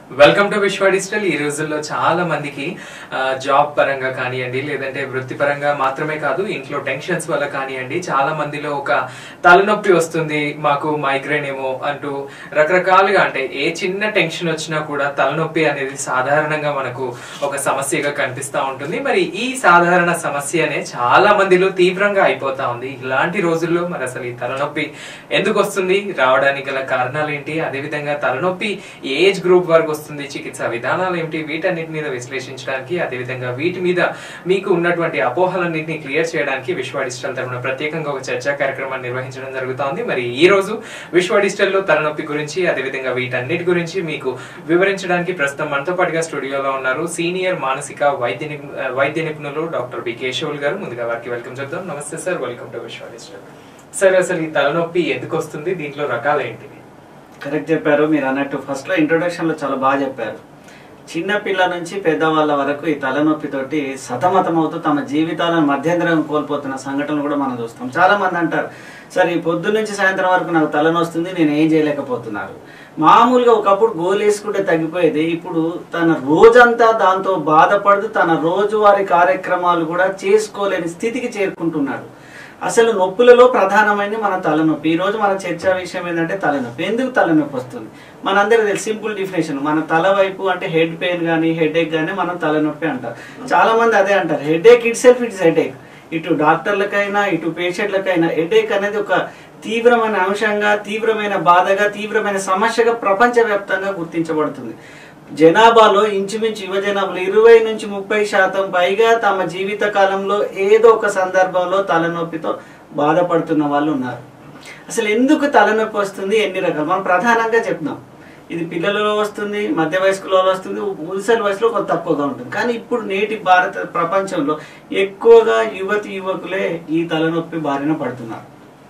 welcome to Vishwa digital ఈ రోజుల్లో చాలా మందికి ఆ, జాబ్ పరంగా కానివ్వండి లేదంటే వృత్తిపరంగా మాత్రమే కాదు ఇంట్లో టెన్షన్స్ వల్ల కానివ్వండి చాలా మందిలో ఒక తలనొప్పి వస్తుంది మాకు మైగ్రేన్ ఏమో అంటూ రకరకాలుగా అంటే ఏ చిన్న టెన్షన్ వచ్చినా కూడా తలనొప్పి అనేది సాధారణంగా మనకు ఒక సమస్యగా కనిపిస్తా ఉంటుంది మరి ఈ సాధారణ సమస్యనే చాలా మందిలో తీవ్రంగా అయిపోతా ఉంది ఇలాంటి రోజుల్లో మరి అసలు ఈ తలనొప్పి ఎందుకు వస్తుంది రావడానికి గల కారణాలు ఏంటి అదేవిధంగా తలనొప్పి ఏ ఏజ్ గ్రూప్ వరకు వస్తుంది చికిత్స విధానాలు ఏమిటి వీటన్నిటి మీద విశ్లేషించడానికి అదేవిధంగా వీటి మీద మీకు ఉన్నటువంటి అపోహలన్నింటినీ క్లియర్ చేయడానికి విశ్వ డిజిటల్ తరఫున ప్రత్యేకంగా ఒక చర్చా కార్యక్రమాన్ని నిర్వహించడం జరుగుతోంది మరి ఈ రోజు విశ్వ డిజిటల్ లో తలనొప్పి గురించి అదేవిధంగా వీటన్నిటి గురించి మీకు వివరించడానికి ప్రస్తుతం మనతో పాటుగా స్టూడియోలో ఉన్నారు సీనియర్ మానసిక వైద్య నిపు- వైద్య నిపుణులు డాక్టర్ బి కేశవుల్ గారు ముందుగా వారికి వెల్కమ్ చెప్తాం నమస్తే sir welcome to Vishwa Digital sir అసలు ఈ తలనొప్పి ఎందుకు వస్తుంది దీంట్లో రకాలు ఏంటివి కరెక్ట్ చెప్పారు మీరు అన్నట్టు ఫస్ట్ లో ఇంట్రొడక్షన్ లో చాలా బాగా చెప్పారు చిన్న పిల్ల నుంచి పెద్దవాళ్ళ వరకు ఈ తలనొప్పితోటి సతమతం అవుతూ తమ జీవితాలను మధ్యంతరం కోల్పోతున్న సంఘటనలు కూడా మనం చూస్తాం చాలా మంది అంటారు సరే ఈ పొద్దు నుంచి సాయంత్రం వరకు నాకు తలనొస్తుంది నేను ఏం చేయలేకపోతున్నారు మామూలుగా ఒకప్పుడు గోలు వేసుకుంటే తగ్గిపోయేది ఇప్పుడు తన రోజంతా దాంతో బాధపడుతూ తన రోజువారీ కార్యక్రమాలు కూడా చేసుకోలేని స్థితికి చేరుకుంటున్నాడు అసలు నొప్పులలో ప్రధానమైనది మన తలనొప్పి ఈ రోజు మన చర్చా విషయం ఏంటంటే తలనొప్పి ఎందుకు తలనొప్పి వస్తుంది మనందరికీ తెలుసు సింపుల్ డిఫినేషన్ మన తల వైపు అంటే హెడ్ పెయిన్ కానీ హెడ్ ఏక్ కానీ మనం తలనొప్పి అంటారు చాలా మంది అదే అంటారు headache itself it's headache ఇటు డాక్టర్లకైనా ఇటు పేషెంట్లకైనా హెడ్ ఏక్ అనేది ఒక తీవ్రమైన అంశంగా తీవ్రమైన బాధగా తీవ్రమైన సమస్యగా ప్రపంచవ్యాప్తంగా గుర్తించబడుతుంది జనాభాలో ఇంచుమించు యువ జనాభాలో ఇరవై నుంచి ముప్పై శాతం పైగా తమ జీవిత కాలంలో ఏదో ఒక సందర్భంలో తలనొప్పితో బాధపడుతున్న వాళ్ళు ఉన్నారు అసలు ఎందుకు తలనొప్పి వస్తుంది ఎన్ని రకాలు మనం ప్రధానంగా చెప్తున్నాం ఇది పిల్లలలో వస్తుంది మధ్య వయస్కులలో వస్తుంది ముసలి వయసులో కొంత తక్కువగా ఉంటుంది కానీ ఇప్పుడు నేటి భారత ప్రపంచంలో ఎక్కువగా యువతి యువకులే ఈ తలనొప్పి బారిన పడుతున్నారు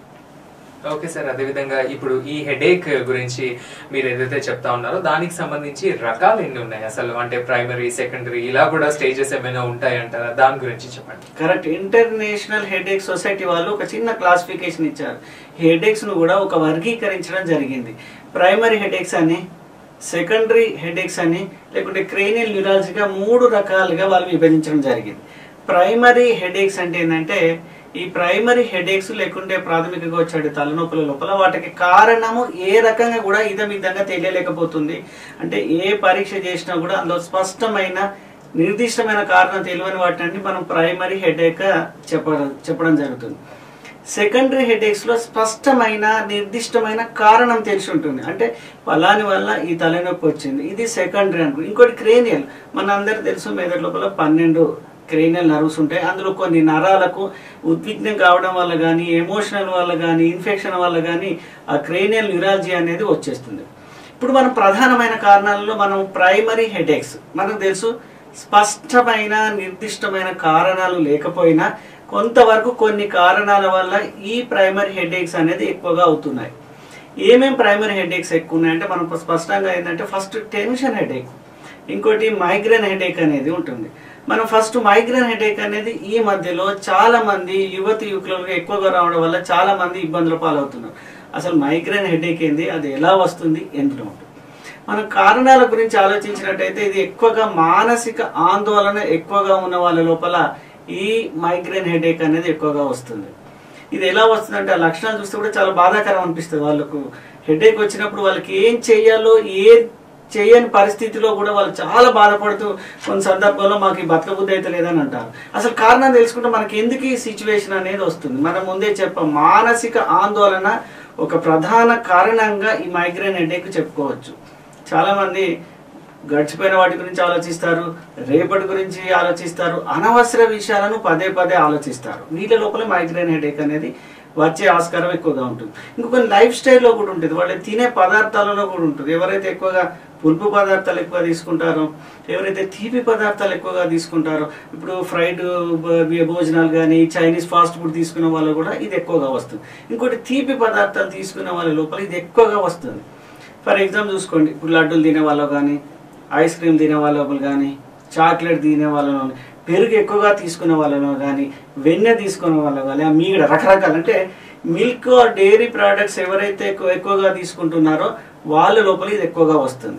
ఓకే సార్ అదేవిధంగా ఇప్పుడు ఈ హెడేక్ గురించి మీరు ఏదైతే చెప్తా ఉన్నారో దానికి సంబంధించి రకాలు ఎన్ని ఉన్నాయి అసలు అంటే ప్రైమరీ సెకండరీ ఇలా కూడా స్టేజెస్ ఏమైనా ఉంటాయి అంటారా దాని గురించి చెప్పండి కరెక్ట్ ఇంటర్నేషనల్ హెడేక్ సొసైటీ వాళ్ళు ఒక చిన్న క్లాసిఫికేషన్ ఇచ్చారు హెడేక్స్ ను కూడా ఒక వర్గీకరించడం జరిగింది ప్రైమరీ హెడేక్స్ అని సెకండరీ హెడేక్స్ అని లేకుంటే క్రేనియల్ న్యూరాలజీగా మూడు రకాలుగా వాళ్ళు విభజించడం జరిగింది ప్రైమరీ హెడేక్స్ అంటే ఏంటంటే ఈ ప్రైమరీ హెడేక్స్ లేకుంటే ప్రాథమికంగా వచ్చే తలనొప్పుల లోపల వాటికి కారణము ఏ రకంగా కూడా ఇదమిద్దంగా తెలియలేకపోతుంది అంటే ఏ పరీక్ష చేసినా కూడా అందులో స్పష్టమైన నిర్దిష్టమైన కారణం తెలియని వాటిని మనం ప్రైమరీ హెడేక్ చెప్పడం చెప్పడం జరుగుతుంది సెకండరీ హెడేక్స్ లో స్పష్టమైన నిర్దిష్టమైన కారణం తెలిసి ఉంటుంది అంటే పలాని వల్ల ఈ తలనొప్పి వచ్చింది ఇది సెకండరీ అనుకో ఇంకోటి క్రేనియల్ మన అందరికి తెలుసు మెదడు లోపల పన్నెండు క్రేనియల్ నర్వ్స్ ఉంటాయి అందులో కొన్ని నరాలకు ఉద్విగ్నం కావడం వల్ల కానీ ఎమోషనల్ వల్ల కానీ ఇన్ఫెక్షన్ వల్ల కానీ ఆ క్రేనియల్ న్యూరాలజీ అనేది వచ్చేస్తుంది ఇప్పుడు మనం ప్రధానమైన కారణాలలో మనం ప్రైమరీ హెడేక్స్ మనకు తెలుసు స్పష్టమైన నిర్దిష్టమైన కారణాలు లేకపోయినా కొంతవరకు కొన్ని కారణాల వల్ల ఈ ప్రైమరీ హెడేక్స్ అనేది ఎక్కువగా అవుతున్నాయి ఏమేం ప్రైమరీ హెడేక్స్ ఎక్కువ ఉన్నాయంటే మనం స్పష్టంగా ఏంటంటే ఫస్ట్ టెన్షన్ హెడేక్ ఇంకోటి మైగ్రేన్ హెడేక్ అనేది ఉంటుంది మనం ఫస్ట్ మైగ్రేన్ హెడేక్ అనేది ఈ మధ్యలో చాలా మంది యువతి యువకులకు ఎక్కువగా రావడం వల్ల చాలా మంది ఇబ్బందుల పాలవుతున్నారు అసలు మైగ్రేన్ హెడేక్ ఏంది అది ఎలా వస్తుంది ఎందులో ఉంటుంది మనం కారణాల గురించి ఆలోచించినట్టయితే ఇది ఎక్కువగా మానసిక ఆందోళన ఎక్కువగా ఉన్న వాళ్ళ లోపల ఈ మైగ్రేన్ హెడేక్ అనేది ఎక్కువగా వస్తుంది ఇది ఎలా వస్తుందంటే ఆ లక్షణాలు చూస్తే కూడా చాలా బాధాకరం అనిపిస్తుంది వాళ్ళకు హెడేక్ వచ్చినప్పుడు వాళ్ళకి ఏం చేయాలో ఏ చేయని పరిస్థితిలో కూడా వాళ్ళు చాలా బాధపడుతూ కొన్ని సందర్భాల్లో మాకు ఈ బతక బుద్ధి అయితే లేదని అంటారు అసలు కారణం తెలుసుకుంటే మనకి ఎందుకు ఈ సిచ్యువేషన్ అనేది వస్తుంది మనం ముందే చెప్పాం మానసిక ఆందోళన ఒక ప్రధాన కారణంగా ఈ మైగ్రేన్ హెడేక్ చెప్పుకోవచ్చు చాలా మంది గడిచిపోయిన వాటి గురించి ఆలోచిస్తారు రేపటి గురించి ఆలోచిస్తారు అనవసర విషయాలను పదే పదే ఆలోచిస్తారు వీళ్ళ లోపల మైగ్రేన్ హెడేక్ అనేది వచ్చే ఆస్కారం ఎక్కువగా ఉంటుంది ఇంకొక లైఫ్ స్టైల్లో కూడా ఉంటుంది వాళ్ళు తినే పదార్థాలలో కూడా ఉంటుంది ఎవరైతే ఎక్కువగా పులుపు పదార్థాలు ఎక్కువ తీసుకుంటారో ఎవరైతే తీపి పదార్థాలు ఎక్కువగా తీసుకుంటారో ఇప్పుడు ఫ్రైడ్ భోజనాలు కానీ చైనీస్ ఫాస్ట్ ఫుడ్ తీసుకునే వాళ్ళు కూడా ఇది ఎక్కువగా వస్తుంది ఇంకోటి తీపి పదార్థాలు తీసుకునే వాళ్ళ లోపల ఇది ఎక్కువగా వస్తుంది ఫర్ ఎగ్జాంపుల్ చూసుకోండి ఇప్పుడు లడ్డూలు తినే వాళ్ళు కానీ ఐస్ క్రీమ్ తినే వాళ్ళ కానీ చాక్లెట్ తినే వాళ్ళలో పెరుగు ఎక్కువగా తీసుకునే వాళ్ళలో కానీ వెన్నె తీసుకునే వాళ్ళు కానీ ఆ మీగడ రకరకాలు అంటే మిల్క్ డైరీ ప్రోడక్ట్స్ ఎవరైతే ఎక్కువ ఎక్కువగా తీసుకుంటున్నారో వాళ్ళ లోపల ఇది ఎక్కువగా వస్తుంది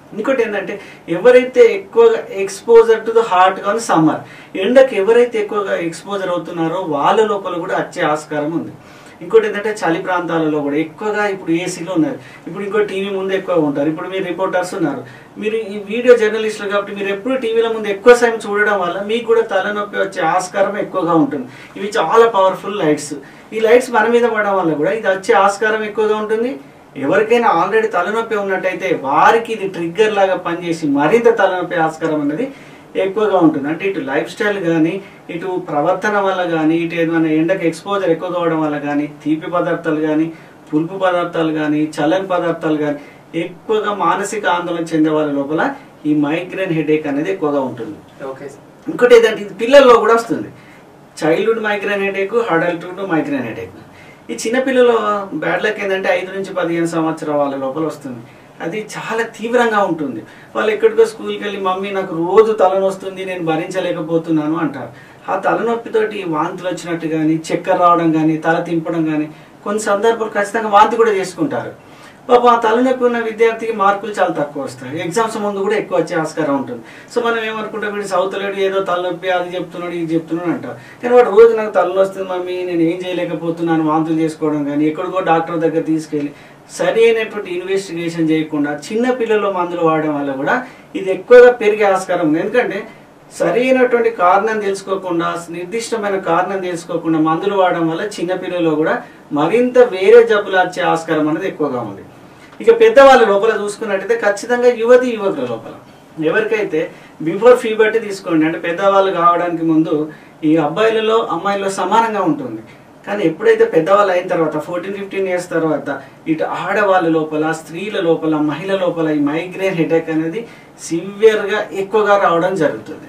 ఇంకోటి ఏంటంటే ఎవరైతే ఎక్కువగా ఎక్స్పోజర్ టు ద హార్ట్ కానీ సమ్మర్ ఎండకి ఎవరైతే ఎక్కువగా ఎక్స్పోజర్ అవుతున్నారో వాళ్ళ లోపల కూడా వచ్చే ఆస్కారం ఉంది ఇంకోటి ఏంటంటే చలి ప్రాంతాలలో కూడా ఎక్కువగా ఇప్పుడు ఏసీలో ఉన్నారు ఇప్పుడు ఇంకో టీవీ ముందు ఎక్కువ ఉంటారు ఇప్పుడు మీరు రిపోర్టర్స్ ఉన్నారు మీరు ఈ వీడియో జర్నలిస్టులు కాబట్టి మీరు ఎప్పుడు టీవీల ముందు ఎక్కువ సమయం చూడడం వల్ల మీకు కూడా తలనొప్పి వచ్చే ఆస్కారం ఎక్కువగా ఉంటుంది ఇవి చాలా పవర్ఫుల్ లైట్స్ ఈ లైట్స్ మన మీద పడడం వల్ల కూడా ఇది వచ్చే ఆస్కారం ఎక్కువగా ఉంటుంది ఎవరికైనా ఆల్రెడీ తలనొప్పి ఉన్నట్టయితే వారికి ఇది ట్రిగ్గర్ లాగా పనిచేసి మరింత తలనొప్పి ఆస్కారం అనేది ఎక్కువగా ఉంటుంది అంటే ఇటు లైఫ్ స్టైల్ కానీ ఇటు ప్రవర్తన వల్ల కానీ ఇటు ఏదైనా ఎండకు ఎక్స్పోజర్ ఎక్కువ కావడం వల్ల కానీ తీపి పదార్థాలు కానీ పులుపు పదార్థాలు కానీ చల్లని పదార్థాలు కానీ ఎక్కువగా మానసిక ఆందోళన చెందే వాళ్ళ లోపల ఈ మైగ్రేన్ హెడేక్ అనేది ఎక్కువగా ఉంటుంది ఓకే సార్ ఇంకోటి ఏంటంటే ఇది పిల్లల్లో కూడా వస్తుంది childhood migraine headache adulthood migraine headache ఈ చిన్నపిల్లల బ్యాడ్ లక్ ఏంటంటే ఐదు నుంచి పదిహేను సంవత్సరాల వాళ్ళ లోపల వస్తుంది అది చాలా తీవ్రంగా ఉంటుంది వాళ్ళు ఎక్కడికో స్కూల్కి వెళ్ళి మమ్మీ నాకు రోజు తలనొస్తుంది నేను భరించలేకపోతున్నాను అంటారు ఆ తలనొప్పితోటి వాంతులు వచ్చినట్టు కానీ చక్కెర రావడం కానీ తల తింపడం కానీ కొన్ని సందర్భాలు ఖచ్చితంగా వాంతి కూడా చేసుకుంటారు పాప ఆ తలనొప్పి ఉన్న విద్యార్థికి మార్కులు చాలా తక్కువ వస్తాయి ఎగ్జామ్స్ ముందు కూడా ఎక్కువ వచ్చే ఆస్కారం ఉంటుంది సో మనం ఏమనుకుంటాం వీడు సౌత్ లేడు ఏదో తలనొప్పి అది చెప్తున్నాడు ఇది చెప్తున్నాడు అంటారు కానీ వాడు రోజు నాకు తలనొస్తుంది వస్తుంది మమ్మీ నేను ఏం చేయలేకపోతున్నాను వాంతులు చేసుకోవడం కానీ ఎక్కడికో డాక్టర్ దగ్గర తీసుకెళ్ళి సరి అయినటువంటి ఇన్వెస్టిగేషన్ చేయకుండా చిన్న పిల్లలు మందులు వాడడం వల్ల కూడా ఇది ఎక్కువగా పెరిగే ఆస్కారం ఉంది ఎందుకంటే సరైనటువంటి కారణం తెలుసుకోకుండా నిర్దిష్టమైన కారణం తెలుసుకోకుండా మందులు వాడడం వల్ల చిన్నపిల్లలు కూడా మరింత వేరే జబ్బులు వచ్చే ఆస్కారం అనేది ఎక్కువగా ఉంది ఇక పెద్దవాళ్ళ లోపల చూసుకున్నట్టయితే ఖచ్చితంగా యువతి యువకుల లోపల ఎవరికైతే బిఫోర్ ఫీ బట్టి తీసుకోండి అంటే పెద్దవాళ్ళు కావడానికి ముందు ఈ అబ్బాయిలలో అమ్మాయిలలో సమానంగా ఉంటుంది కానీ ఎప్పుడైతే పెద్దవాళ్ళు అయిన తర్వాత ఫోర్టీన్ ఫిఫ్టీన్ ఇయర్స్ తర్వాత ఇటు ఆడవాళ్ళ లోపల స్త్రీల లోపల మహిళ లోపల ఈ మైగ్రేన్ హెడేక్ అనేది సివియర్గా ఎక్కువగా రావడం జరుగుతుంది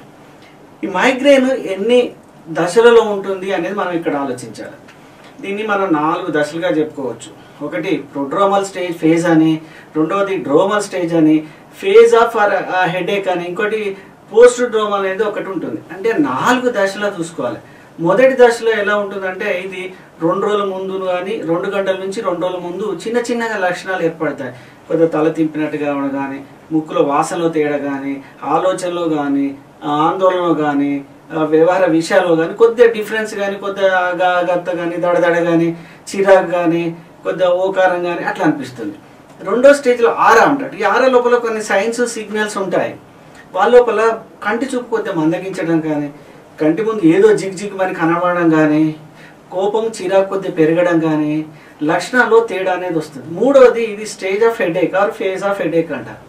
ఈ మైగ్రేన్ ఎన్ని దశలలో ఉంటుంది అనేది మనం ఇక్కడ ఆలోచించాలి దీన్ని మనం నాలుగు దశలుగా చెప్పుకోవచ్చు ఒకటి ప్రొడ్రోమల్ స్టేజ్ ఫేజ్ అని రెండవది డ్రోమల్ స్టేజ్ అని ఫేజ్ ఆఫ్ హెడేక్ అని ఇంకోటి పోస్ట్ డ్రోమల్ అనేది ఒకటి ఉంటుంది అంటే నాలుగు దశలో చూసుకోవాలి మొదటి దశలో ఎలా ఉంటుందంటే ఇది రెండు రోజుల ముందు కానీ రెండు గంటల నుంచి రెండు రోజుల ముందు చిన్న చిన్నగా లక్షణాలు ఏర్పడతాయి కొద్దిగా తల తింపినట్టు కావడం కానీ ముక్కులో వాసనలో తేడా కానీ ఆలోచనలో కానీ ఆందోళనలో కానీ వ్యవహార విషయాల్లో కానీ కొద్దిగా డిఫరెన్స్ కానీ కొద్దిగా గా- గత్త కానీ దడదడ కానీ చిరాకు కానీ కొద్దిగా ఓకారం కానీ అట్లా అనిపిస్తుంది రెండో స్టేజ్లో ఆరా అంటాడు ఈ ఆరా లోపల కొన్ని సైన్స్ సిగ్నల్స్ ఉంటాయి వాళ్ళ లోపల కంటి చూపు కొద్దిగా మందగించడం కానీ కంటి ముందు ఏదో జిగ్ జిగ్ మరి కనబడడం కానీ కోపం చిరాకు కొద్దిగా పెరగడం కానీ లక్షణాల్లో తేడా అనేది వస్తుంది మూడవది ఇది stage of headache or phase of headache అంటారు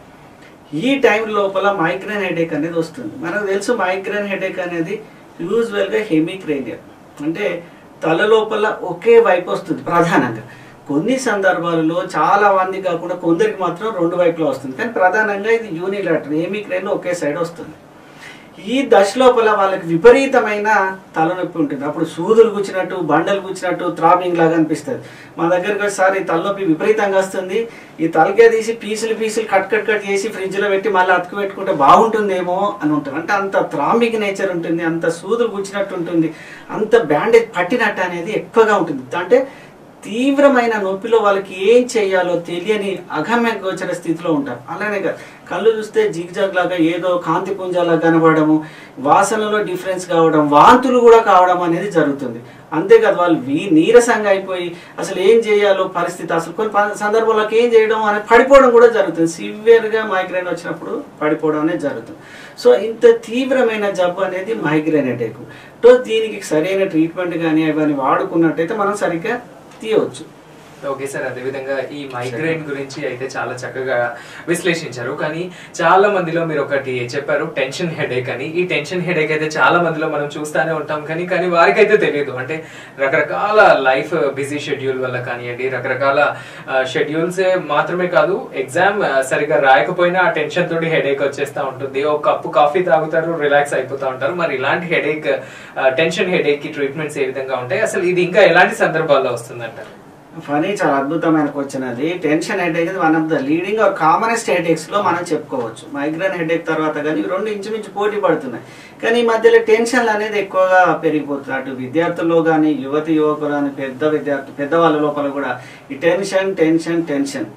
ఈ టైం లోపల మైగ్రేన్ హెడేక్ అనేది వస్తుంది మనకు తెలుసు మైగ్రేన్ హెడేక్ అనేది యూజువల్గా హెమిక్రేనియర్ అంటే తల లోపల ఒకే వైపు వస్తుంది ప్రధానంగా కొన్ని సందర్భాలలో చాలా మంది కాకుండా కొందరికి మాత్రం రెండు వైపులా వస్తుంది కానీ ప్రధానంగా ఇది యూనిలాటర్ హెమిక్రేన్ ఒకే సైడ్ వస్తుంది ఈ దశ లోపల వాళ్ళకి విపరీతమైన తలనొప్పి ఉంటుంది అప్పుడు సూదులు గుచ్చినట్టు బండలు గుచ్చినట్టు థ్రాబింగ్ లాగా అనిపిస్తుంది మా దగ్గరికి ఒకసారి ఈ తలనొప్పి విపరీతంగా వస్తుంది ఈ తలకే తీసి పీసులు పీసులు కట్ కట్ కట్ చేసి ఫ్రిడ్జ్లో పెట్టి మళ్ళీ అతుకు పెట్టుకుంటే బాగుంటుందేమో అని ఉంటారు అంటే అంత థ్రాంబిక్ నేచర్ ఉంటుంది అంత సూదులు గుచ్చినట్టు ఉంటుంది అంత బ్యాండేజ్ పట్టినట్టు అనేది ఎక్కువగా ఉంటుంది అంటే తీవ్రమైన నొప్పిలో వాళ్ళకి ఏం చేయాలో తెలియని అగమ్య గోచర స్థితిలో ఉంటారు అలానే కాదు కళ్ళు చూస్తే జిగ్జాగ్ లాగా ఏదో కాంతి పుంజాలా కనబడము వాసనలో డిఫరెన్స్ కావడం వాంతులు కూడా కావడం అనేది జరుగుతుంది అంతేకాదు వాళ్ళు వీ- నీరసంగా అయిపోయి అసలు ఏం చేయాలో పరిస్థితి అసలు కొన్ని ప- సందర్భాలకు ఏం చేయడం అనేది పడిపోవడం కూడా జరుగుతుంది సివియర్గా మైగ్రేన్ వచ్చినప్పుడు పడిపోవడం అనేది జరుగుతుంది సో ఇంత తీవ్రమైన జబ్బు అనేది మైగ్రేన్ హెడేక్ సో దీనికి సరైన ట్రీట్మెంట్ కానీ అవన్నీ వాడుకున్నట్టయితే మనం సరిగ్గా తీయవచ్చు ఓకే సార్ అదేవిధంగా ఈ మైగ్రేన్ గురించి అయితే చాలా చక్కగా విశ్లేషించారు కానీ చాలా మందిలో మీరు ఒకటి చెప్పారు టెన్షన్ హెడేక్ అని ఈ టెన్షన్ హెడేక్ అయితే చాలా మందిలో మనం చూస్తానే ఉంటాం కానీ కానీ వారికైతే తెలియదు అంటే రకరకాల లైఫ్ బిజీ షెడ్యూల్ వల్ల కానివ్వండి రకరకాల షెడ్యూల్స్ మాత్రమే కాదు ఎగ్జామ్ సరిగా రాయకపోయినా ఆ టెన్షన్ తోటి హెడేక్ వచ్చేస్తా ఉంటుంది ఒక కప్పు కాఫీ తాగుతారు రిలాక్స్ అయిపోతా ఉంటారు మరి ఇలాంటి హెడేక్ టెన్షన్ హెడేక్ కి ట్రీట్మెంట్స్ ఏ విధంగా ఉంటాయి అసలు ఇది ఇంకా ఎలాంటి సందర్భాల్లో వస్తుందంటారు ఫనీ చాలా అద్భుతమైన క్వశ్చన్ అది tension headache one of the leading or commonest headaches లో మనం చెప్పుకోవచ్చు మైగ్రేన్ హెడేక్ తర్వాత కానీ ఇవి రెండు ఇంచుమించు పోటీ పడుతున్నాయి కానీ ఈ మధ్యలో టెన్షన్లు అనేది ఎక్కువగా పెరిగిపోతుంది అటు విద్యార్థుల్లో కానీ యువతి యువకులు కానీ పెద్ద విద్యార్థి పెద్దవాళ్ళ లోపల కూడా ఈ టెన్షన్ టెన్షన్ టెన్షన్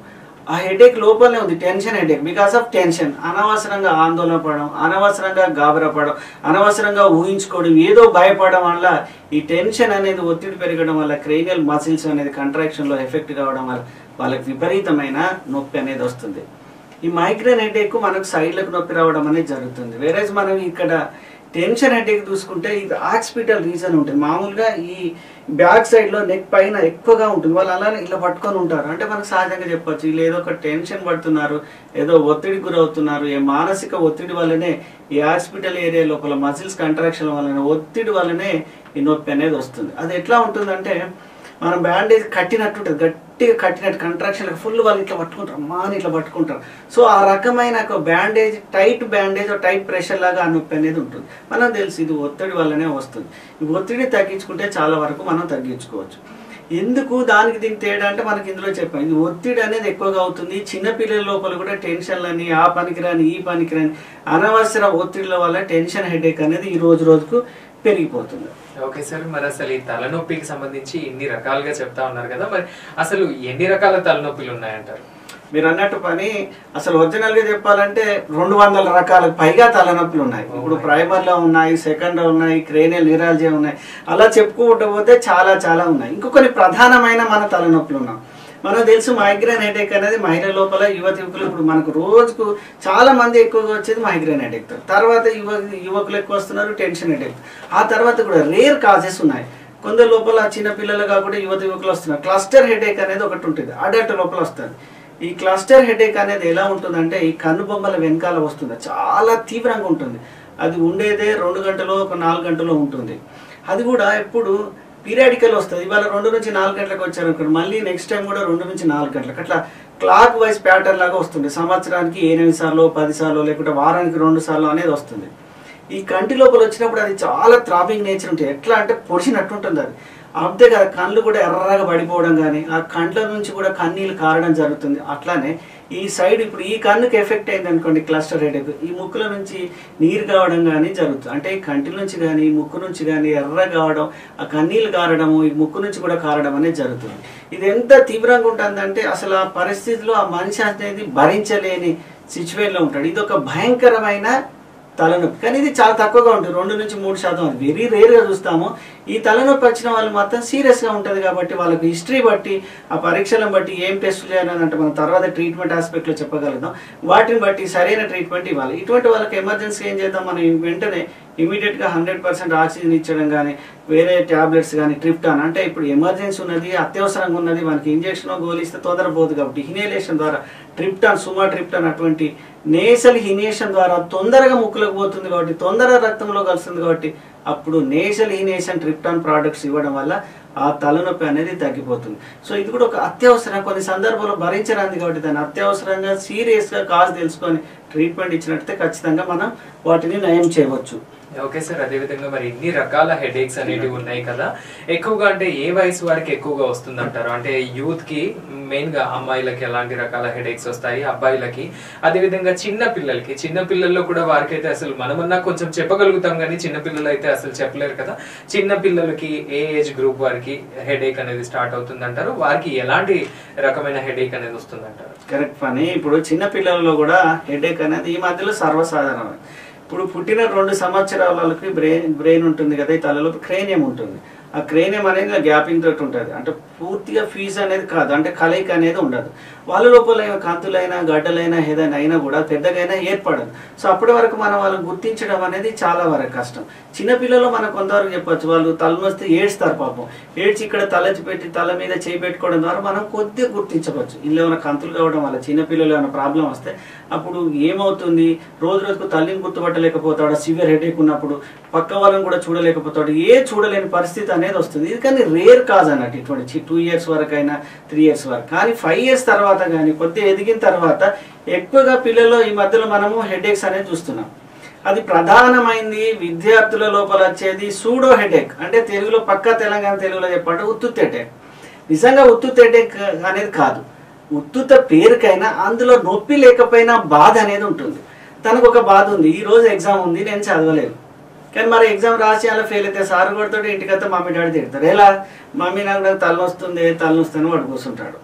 ఆ హెడేక్ లోపలనే ఉంది tension headache because of tension అనవసరంగా ఆందోళన పడడం అనవసరంగా గాబరపడడం అనవసరంగా ఊహించుకోవడం ఏదో భయపడడం వల్ల ఈ టెన్షన్ అనేది ఒత్తిడి పెరగడం వల్ల క్రేనియల్ మసిల్స్ అనేది contraction లో ఎఫెక్ట్ కావడం వల్ల వాళ్ళకి విపరీతమైన నొప్పి అనేది వస్తుంది ఈ మైగ్రేన్ హెడేక్ మనకు సైడ్లకు నొప్పి రావడం అనేది జరుగుతుంది వేరేజ్ మనం ఇక్కడ టెన్షన్ హెడేక్ చూసుకుంటే ఇది హాస్పిటల్ రీజన్ ఉంటుంది మామూలుగా ఈ బ్యాక్ సైడ్ లో నెక్ పైన ఎక్కువగా ఉంటుంది వాళ్ళు అలానే ఇలా పట్టుకొని ఉంటారు అంటే మనకు సహజంగా చెప్పొచ్చు వీళ్ళు ఏదో ఒక టెన్షన్ పడుతున్నారు ఏదో ఒత్తిడికి గురవుతున్నారు ఏ మానసిక ఒత్తిడి వల్లనే ఈ హాస్పిటల్ ఏరియా లోపల మసిల్స్ కంట్రాక్షన్ వల్లనే ఒత్తిడి వల్లనే ఈ నొప్పి అనేది వస్తుంది అది ఎట్లా ఉంటుందంటే మనం బ్యాండేజ్ కట్టినట్టు ఉంటుంది గట్టిగా కట్టినట్టు కంట్రాక్షన్ ఫుల్ వాళ్ళు ఇట్లా పట్టుకుంటారు అమ్మా అని ఇట్లా పట్టుకుంటారు సో ఆ రకమైన ఒక bandage tight bandage tight pressure లాగా ఆ నొప్పి అనేది ఉంటుంది మనం తెలుసు ఇది ఒత్తిడి వల్లనే వస్తుంది ఈ ఒత్తిడి తగ్గించుకుంటే చాలా వరకు మనం తగ్గించుకోవచ్చు ఎందుకు దానికి దీనికి తేడా అంటే మనకి ఇందులో చెప్పాం ఇది ఒత్తిడి అనేది ఎక్కువగా అవుతుంది చిన్న పిల్లల లోపల కూడా టెన్షన్లని ఆ పనికిరాని ఈ పనికిరాని అనవసర ఒత్తిడిల వల్ల టెన్షన్ హెడేక్ అనేది ఈ రోజు రోజుకు పెరిగిపోతుంది ఓకే సార్ మరి అసలు ఈ తలనొప్పికి సంబంధించి ఇన్ని రకాలుగా చెప్తా ఉన్నారు కదా మరి అసలు ఎన్ని రకాల తలనొప్పులు ఉన్నాయంటారు మీరు అన్నట్టు పని అసలు ఒరిజినల్ గా చెప్పాలంటే రెండు వందల రకాల పైగా తలనొప్పులు ఉన్నాయి ఇప్పుడు ప్రైమర్ లో ఉన్నాయి సెకండ్ లో ఉన్నాయి క్రేనియల్ న్యూరాలజీ ఉన్నాయి అలా చెప్పుకుంటూ పోతే చాలా చాలా ఉన్నాయి ఇంకొన్ని ప్రధానమైన మన తలనొప్పులు ఉన్నాం మనకు తెలుసు మైగ్రేన్ హెడేక్ అనేది మహిళల లోపల యువతి యువకులు ఇప్పుడు మనకు రోజుకు చాలా మంది ఎక్కువగా వచ్చేది మైగ్రేన్ హెడేక్ తర్వాత యువ యువకులు ఎక్కువ వస్తున్నారు టెన్షన్ హెడేక్ ఆ తర్వాత కూడా రేర్ కాజెస్ ఉన్నాయి కొందరు లోపల చిన్న పిల్లలు కాకుండా యువత యువకులు వస్తున్నారు క్లస్టర్ హెడేక్ అనేది ఒకటి ఉంటుంది అడల్ట్ లోపల వస్తుంది ఈ క్లస్టర్ హెడేక్ అనేది ఎలా ఉంటుందంటే ఈ కన్ను బొమ్మల వెనకాల వస్తుంది చాలా తీవ్రంగా ఉంటుంది అది ఉండేదే రెండు గంటలు ఒక నాలుగు గంటలు ఉంటుంది అది కూడా ఎప్పుడు పీరియాడికల్ వస్తుంది ఇవాళ రెండు నుంచి నాలుగు గంటలకు వచ్చారు అనుకోండి మళ్ళీ నెక్స్ట్ టైం కూడా రెండు నుంచి నాలుగు గంటలకు అట్లా క్లాక్ వైజ్ ప్యాటర్న్ లాగా వస్తుంది సంవత్సరానికి ఎనిమిది సార్లు పది సార్లు లేకుంటే వారానికి రెండు సార్లు అనేది వస్తుంది ఈ కంటి లోపల వచ్చినప్పుడు అది చాలా థ్రాపింగ్ నేచర్ ఉంటుంది ఎట్లా అంటే పొడిచినట్టు ఉంటుంది అది అంతే కదా కళ్ళు కూడా ఎర్రగా పడిపోవడం కానీ ఆ కండ్ల నుంచి కూడా కన్నీళ్ళు కారడం జరుగుతుంది అట్లానే ఈ సైడ్ ఇప్పుడు ఈ కన్నుకి ఎఫెక్ట్ అయింది అనుకోండి క్లస్టర్ హెడేక్ ఈ ముక్కుల నుంచి నీరు కావడం కానీ జరుగుతుంది అంటే ఈ కంటి నుంచి కానీ ఈ ముక్కు నుంచి కానీ ఎర్ర కావడం ఆ కన్నీళ్ళు కారడము ఈ ముక్కు నుంచి కూడా కారడం అనేది జరుగుతుంది ఇది ఎంత తీవ్రంగా ఉంటుందంటే అసలు ఆ పరిస్థితిలో ఆ మనిషి అనేది భరించలేని సిచ్యువేషన్లో ఉంటాడు ఇది ఒక భయంకరమైన తలనొప్పి కానీ ఇది చాలా తక్కువగా ఉంటుంది రెండు నుంచి మూడు శాతం అది వెరీ రేర్గా చూస్తాము ఈ తలనొప్పి వచ్చిన వాళ్ళు మాత్రం సీరియస్గా ఉంటుంది కాబట్టి వాళ్ళకి హిస్టరీ బట్టి ఆ పరీక్షలను బట్టి ఏం టెస్ట్ చేయాలని అంటే మనం తర్వాత ట్రీట్మెంట్ ఆస్పెక్ట్లో చెప్పగలుగుతాం వాటిని బట్టి సరైన ట్రీట్మెంట్ ఇవ్వాలి ఇటువంటి వాళ్ళకి ఎమర్జెన్సీ ఏం చేద్దాం మనం వెంటనే ఇమీడియట్గా హండ్రెడ్ పర్సెంట్ ఆక్సిజన్ ఇచ్చడం కానీ వేరే ట్యాబ్లెట్స్ కానీ ట్రిప్టాన్ అంటే ఇప్పుడు ఎమర్జెన్సీ ఉన్నది అత్యవసరంగా ఉన్నది మనకి ఇంజెక్షన్ గోలిస్తే తొందర పోదు కాబట్టి ఇన్హేలేషన్ ద్వారా ట్రిప్టాన్ సుమా ట్రిప్టాన్ అటువంటి నేసల్ హినేషన్ ద్వారా తొందరగా ముక్కులకు పోతుంది కాబట్టి తొందరగా రక్తంలో కలుస్తుంది కాబట్టి అప్పుడు నేసల్ హినేషన్ ట్రిప్టాన్ ప్రోడక్ట్స్ ఇవ్వడం వల్ల ఆ తలనొప్పి అనేది తగ్గిపోతుంది సో ఇది కూడా ఒక అత్యవసరం కొన్ని సందర్భాల్లో భరించరాంది కాబట్టి దాన్ని అత్యవసరంగా సీరియస్గా కాజ్ తెలుసుకొని ట్రీట్మెంట్ ఇచ్చినట్లయితే ఖచ్చితంగా మనం వాటిని నయం చేయవచ్చు ఓకే సార్ అదే విధంగా మరి ఇన్ని రకాల హెడేక్స్ అనేవి ఉన్నాయి కదా ఎక్కువగా అంటే ఏ వయసు వారికి ఎక్కువగా వస్తుంది అంటారు అంటే యూత్ కి మెయిన్ గా అమ్మాయిలకి ఎలాంటి రకాల హెడేక్స్ వస్తాయి అబ్బాయిలకి అదే విధంగా చిన్న పిల్లలకి చిన్న పిల్లల్లో కూడా వారికైతే అసలు మనమన్నా కొంచెం చెప్పగలుగుతాం కానీ చిన్న పిల్లలు అయితే అసలు చెప్పలేరు కదా చిన్న పిల్లలకి ఏ ఏజ్ గ్రూప్ వారికి హెడేక్ అనేది స్టార్ట్ అవుతుంది అంటారు వారికి ఎలాంటి రకమైన హెడేక్ అనేది వస్తుంది అంటారు కరెక్ట్ పని ఇప్పుడు చిన్న పిల్లల్లో కూడా హెడేక్ అనేది ఈ మధ్యలో సర్వసాధారణం ఇప్పుడు పుట్టిన రెండు సంవత్సరాలకి బ్రెయిన్ బ్రెయిన్ ఉంటుంది కదా ఈ తలలో క్రేనియం ఉంటుంది ఆ క్రేనియం అనేది గ్యాపింగ్ తోటి ఉంటుంది అంటే పూర్తిగా ఫీజు అనేది కాదు అంటే కలయిక అనేది ఉండదు వాళ్ళ లోపల కంతులైనా గడ్డలైనా ఏదైనా అయినా కూడా పెద్దగైనా ఏర్పడదు సో అప్పటి వరకు మనం వాళ్ళని గుర్తించడం అనేది చాలా వరకు కష్టం చిన్నపిల్లలు మనం కొంతవరకు చెప్పొచ్చు వాళ్ళు తలనొస్తే ఏడ్స్తారు పాపం ఏడ్చి ఇక్కడ తలచి పెట్టి తల మీద చేయి పెట్టుకోవడం ద్వారా మనం కొద్దిగా గుర్తించవచ్చు ఇల్లు ఏమైనా కంతులు కావడం వల్ల చిన్నపిల్లలు ఏమైనా ప్రాబ్లం వస్తే అప్పుడు ఏమవుతుంది రోజు రోజుకు తల్లిని గుర్తుపట్టలేకపోతాడు సివియర్ హెడేక్ ఉన్నప్పుడు పక్క వాళ్ళని కూడా చూడలేకపోతాడు ఏ చూడలేని పరిస్థితి అనేది వస్తుంది ఇది కానీ రేర్ కాజ్ అన్నట్టు ఇటువంటి టూ ఇయర్స్ వరకు అయినా త్రీ ఇయర్స్ వరకు కానీ ఫైవ్ ఇయర్స్ తర్వాత కానీ కొద్దిగా ఎదిగిన తర్వాత ఎక్కువగా పిల్లల్లో ఈ మధ్యలో మనము హెడేక్స్ అనేది చూస్తున్నాం అది ప్రధానమైంది విద్యార్థుల లోపల వచ్చేది సూడో హెడేక్ అంటే తెలుగులో పక్క తెలంగాణ తెలుగులో చెప్పాలంటే ఉత్తుత్ హెడేక్ నిజంగా ఉత్తుత్ హెడేక్ అనేది కాదు ఉత్తుత పేరుకైనా అందులో నొప్పి లేకపోయినా బాధ అనేది ఉంటుంది తనకు ఒక బాధ ఉంది ఈ రోజు ఎగ్జామ్ ఉంది నేను చదవలేదు కానీ మరి ఎగ్జామ్ రాసి అలా ఫెయిల్ అయితే సార్ కొడుతుంటే ఇంటికైతే మమ్మీ డాడీ తిడతారు ఎలా మమ్మీ నాకు నాకు తలనొస్తుంది తలనొస్తుంది వాడు కూర్చుంటాడు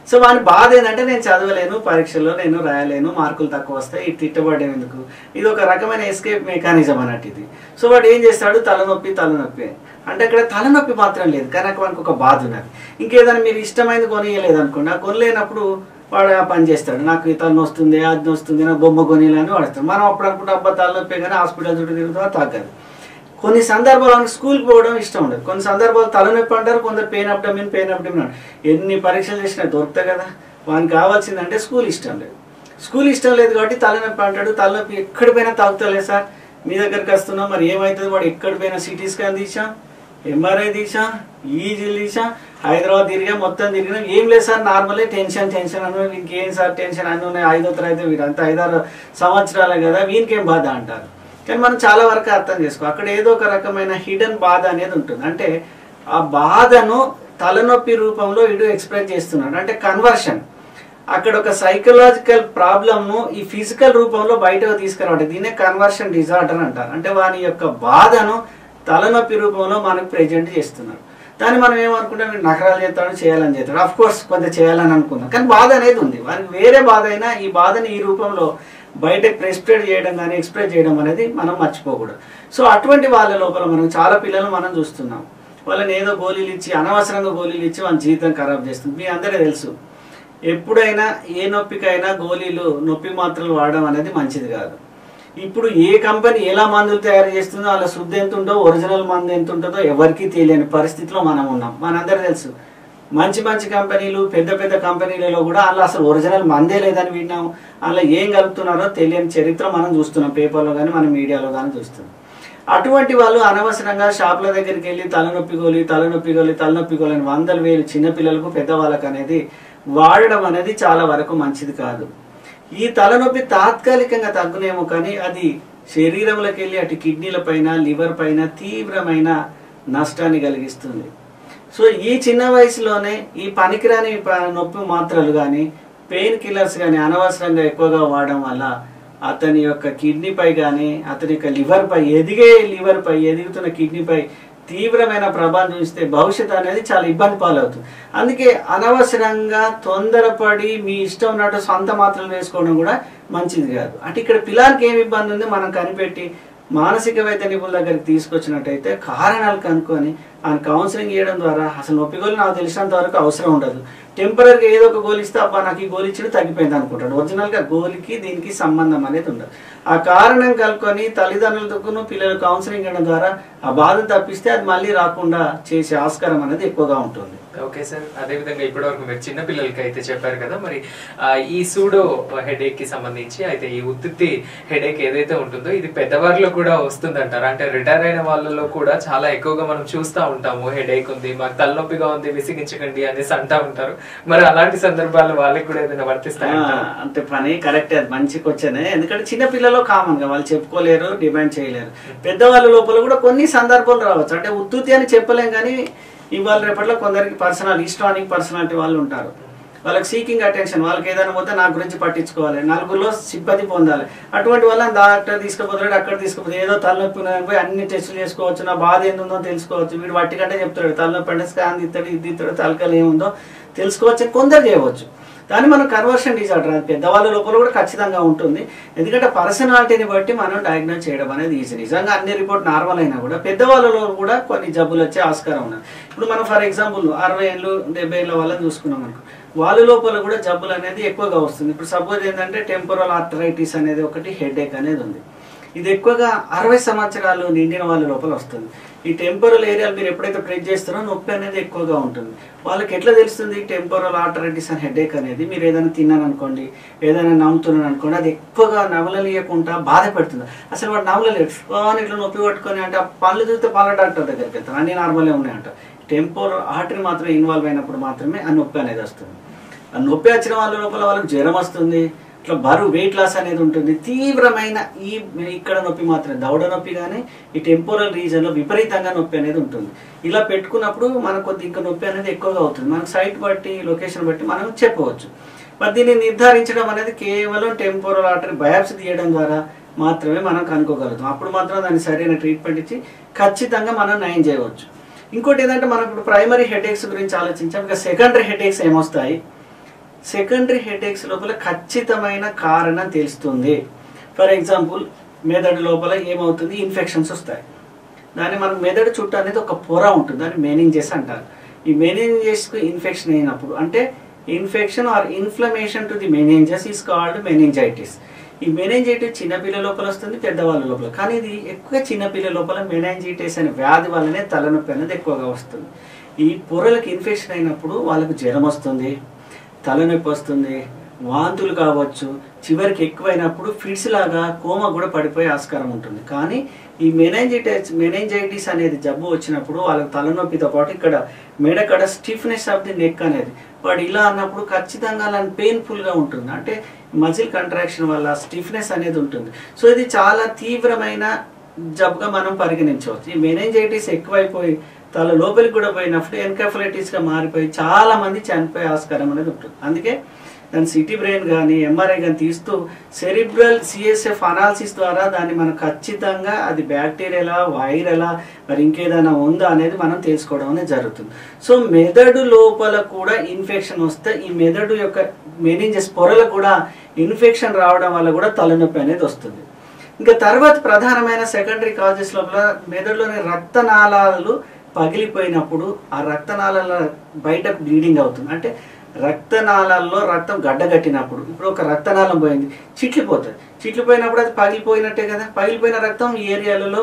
సో వాని బాధ ఏంటంటే నేను చదవలేను పరీక్షలో నేను రాయలేను మార్కులు తక్కువ వస్తాయి ఇది తిట్టబడేం ఎందుకు ఇది ఒక రకమైన ఎస్కేప్ మెకానిజం అన్నట్టు ఇది సో వాడు ఏం చేస్తాడు తలనొప్పి తలనొప్పి అంటే అక్కడ తలనొప్పి మాత్రం లేదు కానీ అక్కడ వానికి ఒక బాధ ఉన్నది ఇంకేదైనా మీరు ఇష్టమైనది కొనియలేదు అనుకోండి ఆ కొనలేనప్పుడు వాడు ఆ పని చేస్తాడు నాకు ఈ తల వస్తుంది అది వస్తుంది నాకు బొమ్మ కొనియాలని వాడతాడు మనం అప్పుడు అనుకుంటే అబ్బా తలనొప్పి కానీ హాస్పిటల్ చుట్టూ తిరుగుతా తగ్గదు కొన్ని సందర్భాలు మనకు స్కూల్కి పోవడం ఇష్టం ఉండదు కొన్ని సందర్భాలు తలనొప్పి అంటారు కొందరు పెయిన్ అప్టమిన్ పెయిన్ అప్టమిన్ ఎన్ని పరీక్షలు చేసినా దొరుకుతాయి కదా వానికి కావాల్సిందంటే స్కూల్ ఇష్టం లేదు స్కూల్ ఇష్టం లేదు కాబట్టి తలనొప్పి అంటాడు తలనొప్పి ఎక్కడి పోయినా తాగుతలే సార్ మీ దగ్గరికి వస్తున్నాం మరి ఏమవుతుంది వాడు ఎక్కడి పోయినా సిటీ స్కాన్ తీసాం ఎంఆర్ఐ తీసాం ఈజీ తీసాం హైదరాబాద్ తిరిగా మొత్తం తిరిగినాం ఏం లేదు సార్ నార్మలే టెన్షన్ టెన్షన్ అన్న ఇంకేం సార్ టెన్షన్ అన్నీ ఉన్నాయి ఐదో తరగతి వీరంతా ఐదారు సంవత్సరాలే కదా వీనికేం బాధ అంటారు కానీ మనం చాలా వరకు అర్థం చేసుకో అక్కడ ఏదో ఒక రకమైన హిడెన్ బాధ అనేది ఉంటుంది అంటే ఆ బాధను తలనొప్పి రూపంలో ఇడు ఎక్స్ప్రెస్ చేస్తున్నాడు అంటే కన్వర్షన్ అక్కడ ఒక సైకలాజికల్ ప్రాబ్లమ్ను ఈ ఫిజికల్ రూపంలో బయటకు తీసుకురావడం దీన్నే కన్వర్షన్ డిజార్డర్ అంటారు అంటే వాని యొక్క బాధను తలనొప్పి రూపంలో మనకు ప్రెజెంట్ చేస్తున్నారు దాన్ని మనం ఏమనుకుంటాం వీడు నకరాలు చేస్తాడు చేయాలని చేస్తాడు అఫ్ కోర్స్ కొంత చేయాలని అనుకుందాం కానీ బాధ అనేది ఉంది వానికి వేరే బాధ అయినా ఈ బాధని ఈ రూపంలో బయటకు ప్రెస్ప్రెడ్ చేయడం కానీ ఎక్స్ప్రెస్ చేయడం అనేది మనం మర్చిపోకూడదు సో అటువంటి వాళ్ళ లోపల మనం చాలా పిల్లలు మనం చూస్తున్నాం వాళ్ళని ఏదో గోళీలు ఇచ్చి అనవసరంగా గోళీలు ఇచ్చి వాళ్ళ జీవితం ఖరాబ్ చేస్తుంది మీ అందరికీ తెలుసు ఎప్పుడైనా ఏ నొప్పికైనా గోళీలు నొప్పి మాత్రలు వాడడం అనేది మంచిది కాదు ఇప్పుడు ఏ కంపెనీ ఎలా మందులు తయారు చేస్తుందో వాళ్ళ శుద్ధి ఎంత ఉందో ఒరిజినల్ మందు ఎంత ఉంటుందో ఎవరికీ తెలియని పరిస్థితిలో మనం ఉన్నాం మనందరూ తెలుసు మంచి మంచి కంపెనీలు పెద్ద పెద్ద కంపెనీలలో కూడా అందులో అసలు ఒరిజినల్ మందే లేదని విన్నాం అందులో ఏం కలుపుతున్నారో తెలియని చరిత్ర మనం చూస్తున్నాం పేపర్లో కానీ మన మీడియాలో కానీ చూస్తున్నాం అటువంటి వాళ్ళు అనవసరంగా షాపుల దగ్గరికి వెళ్ళి తలనొప్పి గోలి తలనొప్పి గోలి తలనొప్పి గోలి అని వందల వేలు చిన్నపిల్లలకు పెద్దవాళ్ళకు అనేది వాడడం అనేది చాలా వరకు మంచిది కాదు ఈ తలనొప్పి తాత్కాలికంగా తగ్గునేమో కానీ అది శరీరంలోకి వెళ్ళి అటు కిడ్నీల పైన లివర్ పైన తీవ్రమైన నష్టాన్ని కలిగిస్తుంది సో ఈ చిన్న వయసులోనే ఈ పనికిరాని ప- నొప్పి మాత్రలు కానీ పెయిన్ కిల్లర్స్ కానీ అనవసరంగా ఎక్కువగా వాడడం వల్ల అతని యొక్క కిడ్నీపై కానీ అతని యొక్క లివర్ పై ఎదిగే లివర్ పై ఎదుగుతున్న కిడ్నీపై తీవ్రమైన ప్రభావం చూస్తే భవిష్యత్తు అనేది చాలా ఇబ్బంది పాలవుతుంది అందుకే అనవసరంగా తొందరపడి మీ ఇష్టం ఉన్నట్టు సొంత మాత్రలు వేసుకోవడం కూడా మంచిది కాదు అంటే ఇక్కడ పిల్లలకి ఏమి ఇబ్బంది ఉంది మనం కనిపెట్టి మానసిక వైద్య నిపుణుల దగ్గరికి తీసుకొచ్చినట్టయితే కారణాలు కనుక్కొని ఆయన కౌన్సిలింగ్ చేయడం ద్వారా అసలు నొప్పి గోలి నాకు తెలిసినంత వరకు అవసరం ఉండదు టెంపరీగా ఏదో ఒక గోలి ఇస్తే అబ్బా నాకు ఈ గోలి ఇచ్చిన తగ్గిపోయింది అనుకుంటాడు ఒరిజినల్గా గోలికి దీనికి సంబంధం అనేది ఉండదు ఆ కారణం కనుక్కొని తల్లిదండ్రులతో పిల్లలు కౌన్సిలింగ్ చేయడం ద్వారా ఆ బాధ తప్పిస్తే అది మళ్ళీ రాకుండా చేసే ఆస్కారం అనేది ఎక్కువగా ఉంటుంది ఓకే సార్ అదే విధంగా ఇప్పటి వరకు మీరు చిన్న పిల్లలకి అయితే చెప్పారు కదా మరి ఆ, ఈ సూడో హెడేక్ కి సంబంధించి అయితే ఈ ఉత్తుత్తి హెడేక్ ఏదైతే ఉంటుందో ఇది పెద్దవారిలో కూడా వస్తుంది అంటారు అంటే రిటైర్ అయిన వాళ్ళలో కూడా చాలా ఎక్కువగా మనం చూస్తూ ఉంటాము హెడేక్ ఉంది మాకు తలనొప్పిగా ఉంది విసిగించకండి అనేసి అంటా ఉంటారు మరి అలాంటి సందర్భాల్లో వాళ్ళకి కూడా ఏదైనా ఆ, వర్తిస్తాయంటారు అంటే పని కరెక్ట్ అది మంచి క్వశ్చన్ ఎందుకంటే చిన్న పిల్లలు కామన్ గా వాళ్ళు చెప్పుకోలేరు డిమాండ్ చేయలేరు పెద్దవాళ్ళ లోపల కూడా కొన్ని సందర్భాలు రావచ్చు అంటే ఉత్తుతి అని చెప్పలేం కానీ ఇవాళ రేపట్లో కొందరికి పర్సనల్ హిస్టానిక్ పర్సనాలిటీ వాళ్ళు ఉంటారు వాళ్ళకి సీకింగ్ అటెన్షన్ వాళ్ళకి ఏదైనా పోతే నా గురించి పట్టించుకోవాలి నలుగురిలో సిబ్బంది పొందాలి అటువంటి వాళ్ళని డాక్టర్ తీసుకుపోతాడు అక్కడ తీసుకుపోతే ఏదో తలనొప్పి ఉన్నదని పోయి అన్ని టెస్టులు చేసుకోవచ్చు నా బాధ ఏందో తెలుసుకోవచ్చు వీడు వట్టి కంటే చెప్తాడు తలనొప్పి అంటే స్కాన్ తీస్తాడు ఇది తీస్తాడు తలకలు ఏముందో తెలుసుకోవచ్చు అని కొందరు చేయవచ్చు దాన్ని మనం కన్వర్షన్ డిజార్డర్ అది పెద్దవాళ్ళ లోపల కూడా ఖచ్చితంగా ఉంటుంది ఎందుకంటే పర్సనాలిటీని బట్టి మనం డయాగ్నోస్ చేయడం అనేది ఈజీ నిజంగా అన్ని రిపోర్ట్ నార్మల్ అయినా కూడా పెద్దవాళ్ళలో కూడా కొన్ని జబ్బులు వచ్చే ఆస్కారం ఉన్నది ఇప్పుడు మనం ఫర్ ఎగ్జాంపుల్ అరవై ఏళ్ళు డెబ్బై ఏళ్ళ వాళ్ళని చూసుకున్నాం అనుకో వాళ్ళ లోపల కూడా జబ్బులు అనేది ఎక్కువగా వస్తుంది ఇప్పుడు సపోజ్ ఏంటంటే టెంపోరల్ ఆర్థరైటిస్ అనేది ఒకటి హెడ్ అనేది ఉంది ఇది ఎక్కువగా అరవై సంవత్సరాలు నిండిన వాళ్ళ లోపల వస్తుంది ఈ టెంపోరల్ ఏరియాలు మీరు ఎప్పుడైతే ప్రెస్ చేస్తారో నొప్పి అనేది ఎక్కువగా ఉంటుంది వాళ్ళకి ఎట్లా తెలుస్తుంది టెంపోరల్ ఆర్థరైటిస్ అని హెడేక్ అనేది మీరు ఏదైనా తిన్నాను అనుకోండి ఏదైనా నవ్వుతున్నాను అనుకోండి అది ఎక్కువగా నవలలేయకుండా బాధ పెడుతుంది అసలు వాడు నవలలేడు అని ఇట్లా నొప్పి పట్టుకొని అంటే ఆ పళ్ళు చూస్తే పళ్ళ డాక్టర్ దగ్గరికి వెళ్తాను అన్ని నార్మల్గా ఉన్నాయంట టెంపోరల్ ఆర్టరీ మాత్రం ఇన్వాల్వ్ అయినప్పుడు మాత్రమే ఆ నొప్పి అనేది వస్తుంది ఆ నొప్పి వచ్చిన వాళ్ళ లోపల వాళ్ళకి జ్వరం వస్తుంది ఇట్లా బరువు వెయిట్ లాస్ అనేది ఉంటుంది తీవ్రమైన ఈ ఇక్కడ నొప్పి మాత్రం దవడ నొప్పి కానీ ఈ టెంపోరల్ రీజన్లో విపరీతంగా నొప్పి అనేది ఉంటుంది ఇలా పెట్టుకున్నప్పుడు మనకు కొద్ది ఇంకా నొప్పి అనేది ఎక్కువగా అవుతుంది మనకు సైట్ బట్టి లొకేషన్ బట్టి మనం చెప్పవచ్చు మరి దీన్ని నిర్ధారించడం అనేది కేవలం టెంపోరల్ ఆర్టరీ బయాప్సీ తీయడం ద్వారా మాత్రమే మనం కనుక్కోగలుగుతాం అప్పుడు మాత్రం దాన్ని సరైన ట్రీట్మెంట్ ఇచ్చి ఖచ్చితంగా మనం నయం చేయవచ్చు ఇంకోటి ఏంటంటే మనం ఇప్పుడు ప్రైమరీ హెడేక్స్ గురించి ఆలోచించాం ఇక సెకండరీ హెడేక్స్ ఏమొస్తాయి సెకండరీ హెడేక్స్ లోపల ఖచ్చితమైన కారణం తెలుస్తుంది ఫర్ ఎగ్జాంపుల్ మెదడు లోపల ఏమవుతుంది ఇన్ఫెక్షన్స్ వస్తాయి దాన్ని మనం మెదడు చుట్టూ అనేది ఒక పొర ఉంటుంది దాన్ని మెనింజెస్ అంటారు ఈ మెనింజెస్కు ఇన్ఫెక్షన్ అయినప్పుడు అంటే infection or inflammation to the meninges is called meningitis ఈ మెనింజైటిస్ చిన్నపిల్లల లోపల వస్తుంది పెద్దవాళ్ళ లోపల కానీ ఇది ఎక్కువ చిన్నపిల్లల లోపల మెనింజైటిస్ అనే వ్యాధి వల్లనే తలనొప్పి అనేది ఎక్కువగా వస్తుంది ఈ పొరలకు ఇన్ఫెక్షన్ అయినప్పుడు వాళ్ళకు జ్వరం వస్తుంది తలనొప్పి వస్తుంది వాంతులు కావచ్చు చివరికి ఎక్కువైనప్పుడు ఫిట్స్ లాగా కోమ కూడా పడిపోయే ఆస్కారం ఉంటుంది కానీ ఈ మెనైంజైటిస్ మెనైంజైటిస్ అనేది జబ్బు వచ్చినప్పుడు వాళ్ళకి తలనొప్పితో పాటు ఇక్కడ మెడకడ స్టిఫ్నెస్ ఆఫ్ ది నెక్ అనేది వాడు ఇలా అన్నప్పుడు ఖచ్చితంగా అలా పెయిన్ఫుల్గా ఉంటుంది అంటే మజిల్ కంట్రాక్షన్ వల్ల స్టిఫ్నెస్ అనేది ఉంటుంది సో ఇది చాలా తీవ్రమైన జబ్బుగా మనం పరిగణించవచ్చు ఈ మెనైంజైటిస్ ఎక్కువైపోయి తల లోపలికి కూడా పోయినప్పుడు ఎన్కెఫలైటిస్ గా మారిపోయి చాలా మంది చనిపోయే ఆస్కారం అనేది ఉంటుంది అందుకే దాని సిటీ బ్రెయిన్ కానీ ఎంఆర్ఐ కానీ తీస్తూ సెరిబ్రల్ సిఎస్ఎఫ్ అనాలిసిస్ ద్వారా దాన్ని మనం ఖచ్చితంగా అది బ్యాక్టీరియలా వైరలా మరి ఇంకేదైనా ఉందా అనేది మనం తెలుసుకోవడం అనేది జరుగుతుంది సో మెదడు లోపల కూడా ఇన్ఫెక్షన్ వస్తే ఈ మెదడు యొక్క మెనింజెస్ పొరలకు కూడా ఇన్ఫెక్షన్ రావడం వల్ల కూడా తలనొప్పి అనేది వస్తుంది ఇంకా తర్వాత ప్రధానమైన సెకండరీ కాజెస్ లోపల మెదడులోని రక్తనాళాలు పగిలిపోయినప్పుడు ఆ రక్తనాళాల బయట బ్లీడింగ్ అవుతుంది అంటే రక్తనాళాల్లో రక్తం గడ్డగట్టినప్పుడు ఇప్పుడు ఒక రక్తనాళం పోయింది చిట్లిపోతుంది చిట్లిపోయినప్పుడు అది పగిలిపోయినట్టే కదా పగిలిపోయిన రక్తం ఈ ఏరియాలలో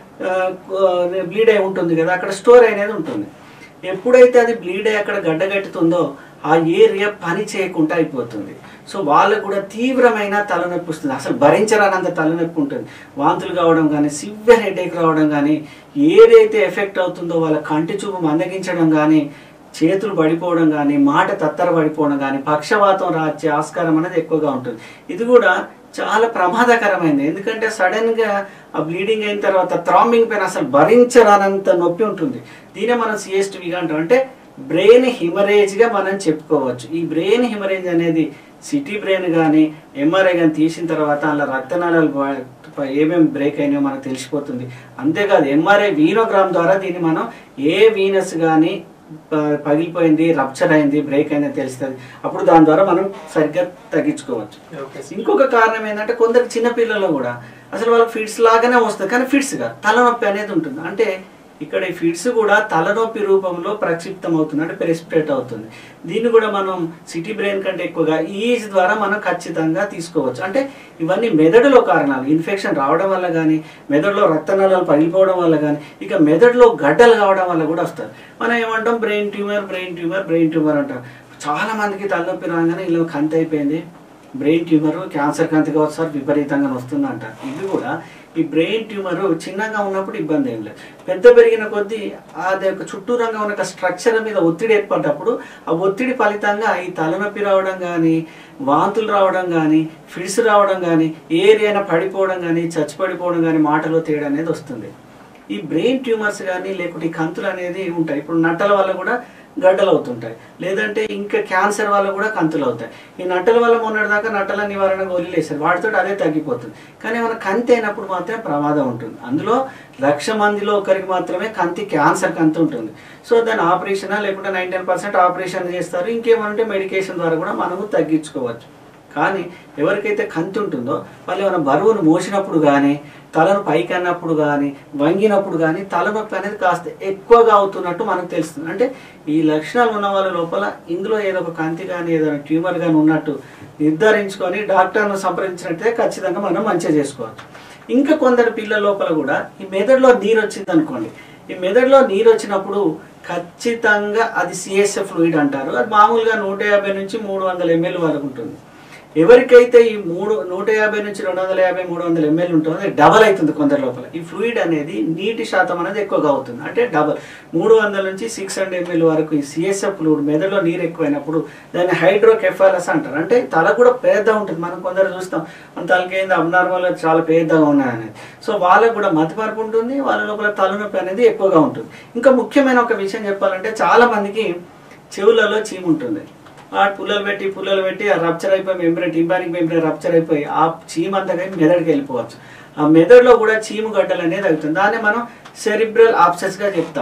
బ్లీడ్ అయి ఉంటుంది కదా అక్కడ స్టోర్ అనేది ఉంటుంది ఎప్పుడైతే అది బ్లీడ్ అయ్యి అక్కడ గడ్డగట్టుతుందో ఆ ఏరియా పని చేయకుండా అయిపోతుంది సో వాళ్ళకు కూడా తీవ్రమైన తలనొప్పి వస్తుంది అసలు భరించరానంత తలనొప్పి ఉంటుంది వాంతులు కావడం కానీ సివియర్ హెడేక్ రావడం కానీ ఏదైతే ఎఫెక్ట్ అవుతుందో వాళ్ళ కంటి చూపు మందగించడం కానీ చేతులు పడిపోవడం కానీ మాట తత్తర పడిపోవడం కానీ పక్షవాతం రాచే ఆస్కారం అనేది ఎక్కువగా ఉంటుంది ఇది కూడా చాలా ప్రమాదకరమైనది ఎందుకంటే సడన్ గా ఆ బ్లీడింగ్ అయిన తర్వాత థ్రాంబింగ్ పైన అసలు భరించరానంత నొప్పి ఉంటుంది దీనే మనం సిఎస్టీవీగా అంటాం అంటే బ్రెయిన్ హిమరేజ్ గా మనం చెప్పుకోవచ్చు ఈ బ్రెయిన్ హిమరేజ్ అనేది సిటీ బ్రెయిన్ కానీ ఎంఆర్ఐ కానీ తీసిన తర్వాత అలా రక్తనాళాలు బా- ఏమేమి బ్రేక్ అయినాయో మనకు తెలిసిపోతుంది అంతేకాదు ఎంఆర్ఐ వీనోగ్రామ్ ద్వారా దీన్ని మనం ఏ వీనస్ కానీ ప- పగిలిపోయింది రప్చర్ అయింది బ్రేక్ అయింది తెలుస్తుంది అప్పుడు దాని ద్వారా మనం సరిగ్గా తగ్గించుకోవచ్చు ఓకే ఇంకొక కారణం ఏంటంటే కొందరు చిన్న పిల్లలు కూడా అసలు వాళ్ళకి ఫిట్స్ లాగానే వస్తుంది కానీ ఫిట్స్ గా తలనొప్పి అనేది ఉంటుంది అంటే ఇక్కడ ఈ ఫిట్స్ కూడా తలనొప్పి రూపంలో ప్రక్షిప్తం అవుతుంది అంటే ప్రెసిపిటేట్ అవుతుంది దీన్ని కూడా మనం సిటీ బ్రెయిన్ కంటే ఎక్కువగా ఈజ్ ద్వారా మనం ఖచ్చితంగా తీసుకోవచ్చు అంటే ఇవన్నీ మెదడులో కారణాలు ఇన్ఫెక్షన్ రావడం వల్ల కానీ మెదడులో రక్తనాళాలు పగిలిపోవడం వల్ల కానీ ఇక మెదడులో గడ్డలు కావడం వల్ల కూడా వస్తుంది మనం ఏమంటాం brain tumour brain tumour brain tumour అంటాం చాలా మందికి తలనొప్పి రాగానే ఇలా కంతి అయిపోయింది బ్రెయిన్ ట్యూమర్ క్యాన్సర్ కంతి కావచ్చు సార్ విపరీతంగా వస్తుంది అంటారు ఇది కూడా ఈ బ్రెయిన్ ట్యూమర్ చిన్నగా ఉన్నప్పుడు ఇబ్బంది ఏం లేదు పెద్ద పెరిగిన కొద్దీ అది యొక్క చుట్టూరంగా ఉన్న స్ట్రక్చర్ మీద ఒత్తిడి ఏర్పడ్డప్పుడు ఆ ఒత్తిడి ఫలితంగా ఈ తలనొప్పి రావడం కానీ వాంతులు రావడం కానీ ఫిడ్స్ రావడం కానీ ఏరియా పడిపోవడం కానీ చచ్చిపడిపోవడం కానీ మాటలో తేడా అనేది వస్తుంది ఈ బ్రెయిన్ ట్యూమర్స్ కానీ లేకుంటే ఈ కంతులు అనేది ఉంటాయి ఇప్పుడు నట్టల వల్ల కూడా గడ్డలు అవుతుంటాయి లేదంటే ఇంకా క్యాన్సర్ వల్ల కూడా కంతులు అవుతాయి ఈ నట్టల వల్ల మొన్నటి దాకా నట్టల నివారణ గోళీలు వేస్తారు వాటితో అదే తగ్గిపోతుంది కానీ మన కంతి అయినప్పుడు మాత్రం ప్రమాదం ఉంటుంది అందులో లక్ష మందిలో ఒకరికి మాత్రమే కంతి క్యాన్సర్ కంతి ఉంటుంది సో దాని ఆపరేషన్ లేకుంటే నైంటీ పర్సెంట్ ఆపరేషన్ చేస్తారు ఇంకేమంటే మెడికేషన్ ద్వారా కూడా మనము తగ్గించుకోవచ్చు కానీ ఎవరికైతే కంతి ఉంటుందో వాళ్ళు ఏమైనా బరువును మోసినప్పుడు కానీ తలను పైకి అన్నప్పుడు కానీ వంగినప్పుడు కానీ తలనొప్పి అనేది కాస్త ఎక్కువగా అవుతున్నట్టు మనకు తెలుస్తుంది అంటే ఈ లక్షణాలు ఉన్న వాళ్ళ లోపల ఇందులో ఏదో ఒక కంతి కానీ ఏదైనా ట్యూమర్ కానీ ఉన్నట్టు నిర్ధారించుకొని డాక్టర్ను సంప్రదించినట్టే ఖచ్చితంగా మనం మంచిగా చేసుకోవచ్చు ఇంకా కొందరు పిల్లల లోపల కూడా ఈ మెదడులో నీరు వచ్చింది అనుకోండి ఈ మెదడులో నీరు వచ్చినప్పుడు ఖచ్చితంగా అది సిఎస్ఎఫ్ ఫ్లూయిడ్ అంటారు అది మామూలుగా నూట యాభై నుంచి మూడు వందల ఎంఎల్ వరకు ఉంటుంది ఎవరికైతే ఈ మూడు నూట యాభై నుంచి రెండు వందల యాభై మూడు వందల ఎంఎల్ ఉంటుందో అది డబల్ అవుతుంది కొందరి లోపల ఈ ఫ్లూయిడ్ అనేది నీటి శాతం అనేది ఎక్కువగా అవుతుంది అంటే డబల్ మూడు వందల నుంచి సిక్స్ హండ్రెడ్ ఎంఎల్ వరకు ఈ సిఎస్ఎఫ్ ఫ్లూయిడ్ మెదడులో నీరు ఎక్కువైనప్పుడు దాన్ని హైడ్రోకెఫాలస్ అంటారు అంటే తల కూడా పెద్ద ఉంటుంది మనం కొందరు చూస్తాం మన తలకి ఏంది అబ్నార్మల్ చాలా పెద్దగా ఉన్నాయి అనేది సో వాళ్ళకు కూడా మతిమరుపు ఉంటుంది వాళ్ళ లోపల తలనొప్పి అనేది ఎక్కువగా ఉంటుంది ఇంకా ముఖ్యమైన ఒక విషయం చెప్పాలంటే చాలా మందికి చెవులలో చీము ఉంటుంది ఆ పుల్లలు పెట్టి పుల్లలు పెట్టి ఆ రప్చర్ అయిపోయి మెంబ్రెన్ టింపానిక్ మెంబ్రెన్ రప్చర్ అయిపోయి ఆ చీమ అంతా కలిపి మెదడుకి వెళ్ళిపోవచ్చు ఆ మెదడులో కూడా చీము గడ్డలు అనేది అవుతుంది దాన్ని మనం సెరిబ్రల్ ఆప్సెస్ గా చెప్తాం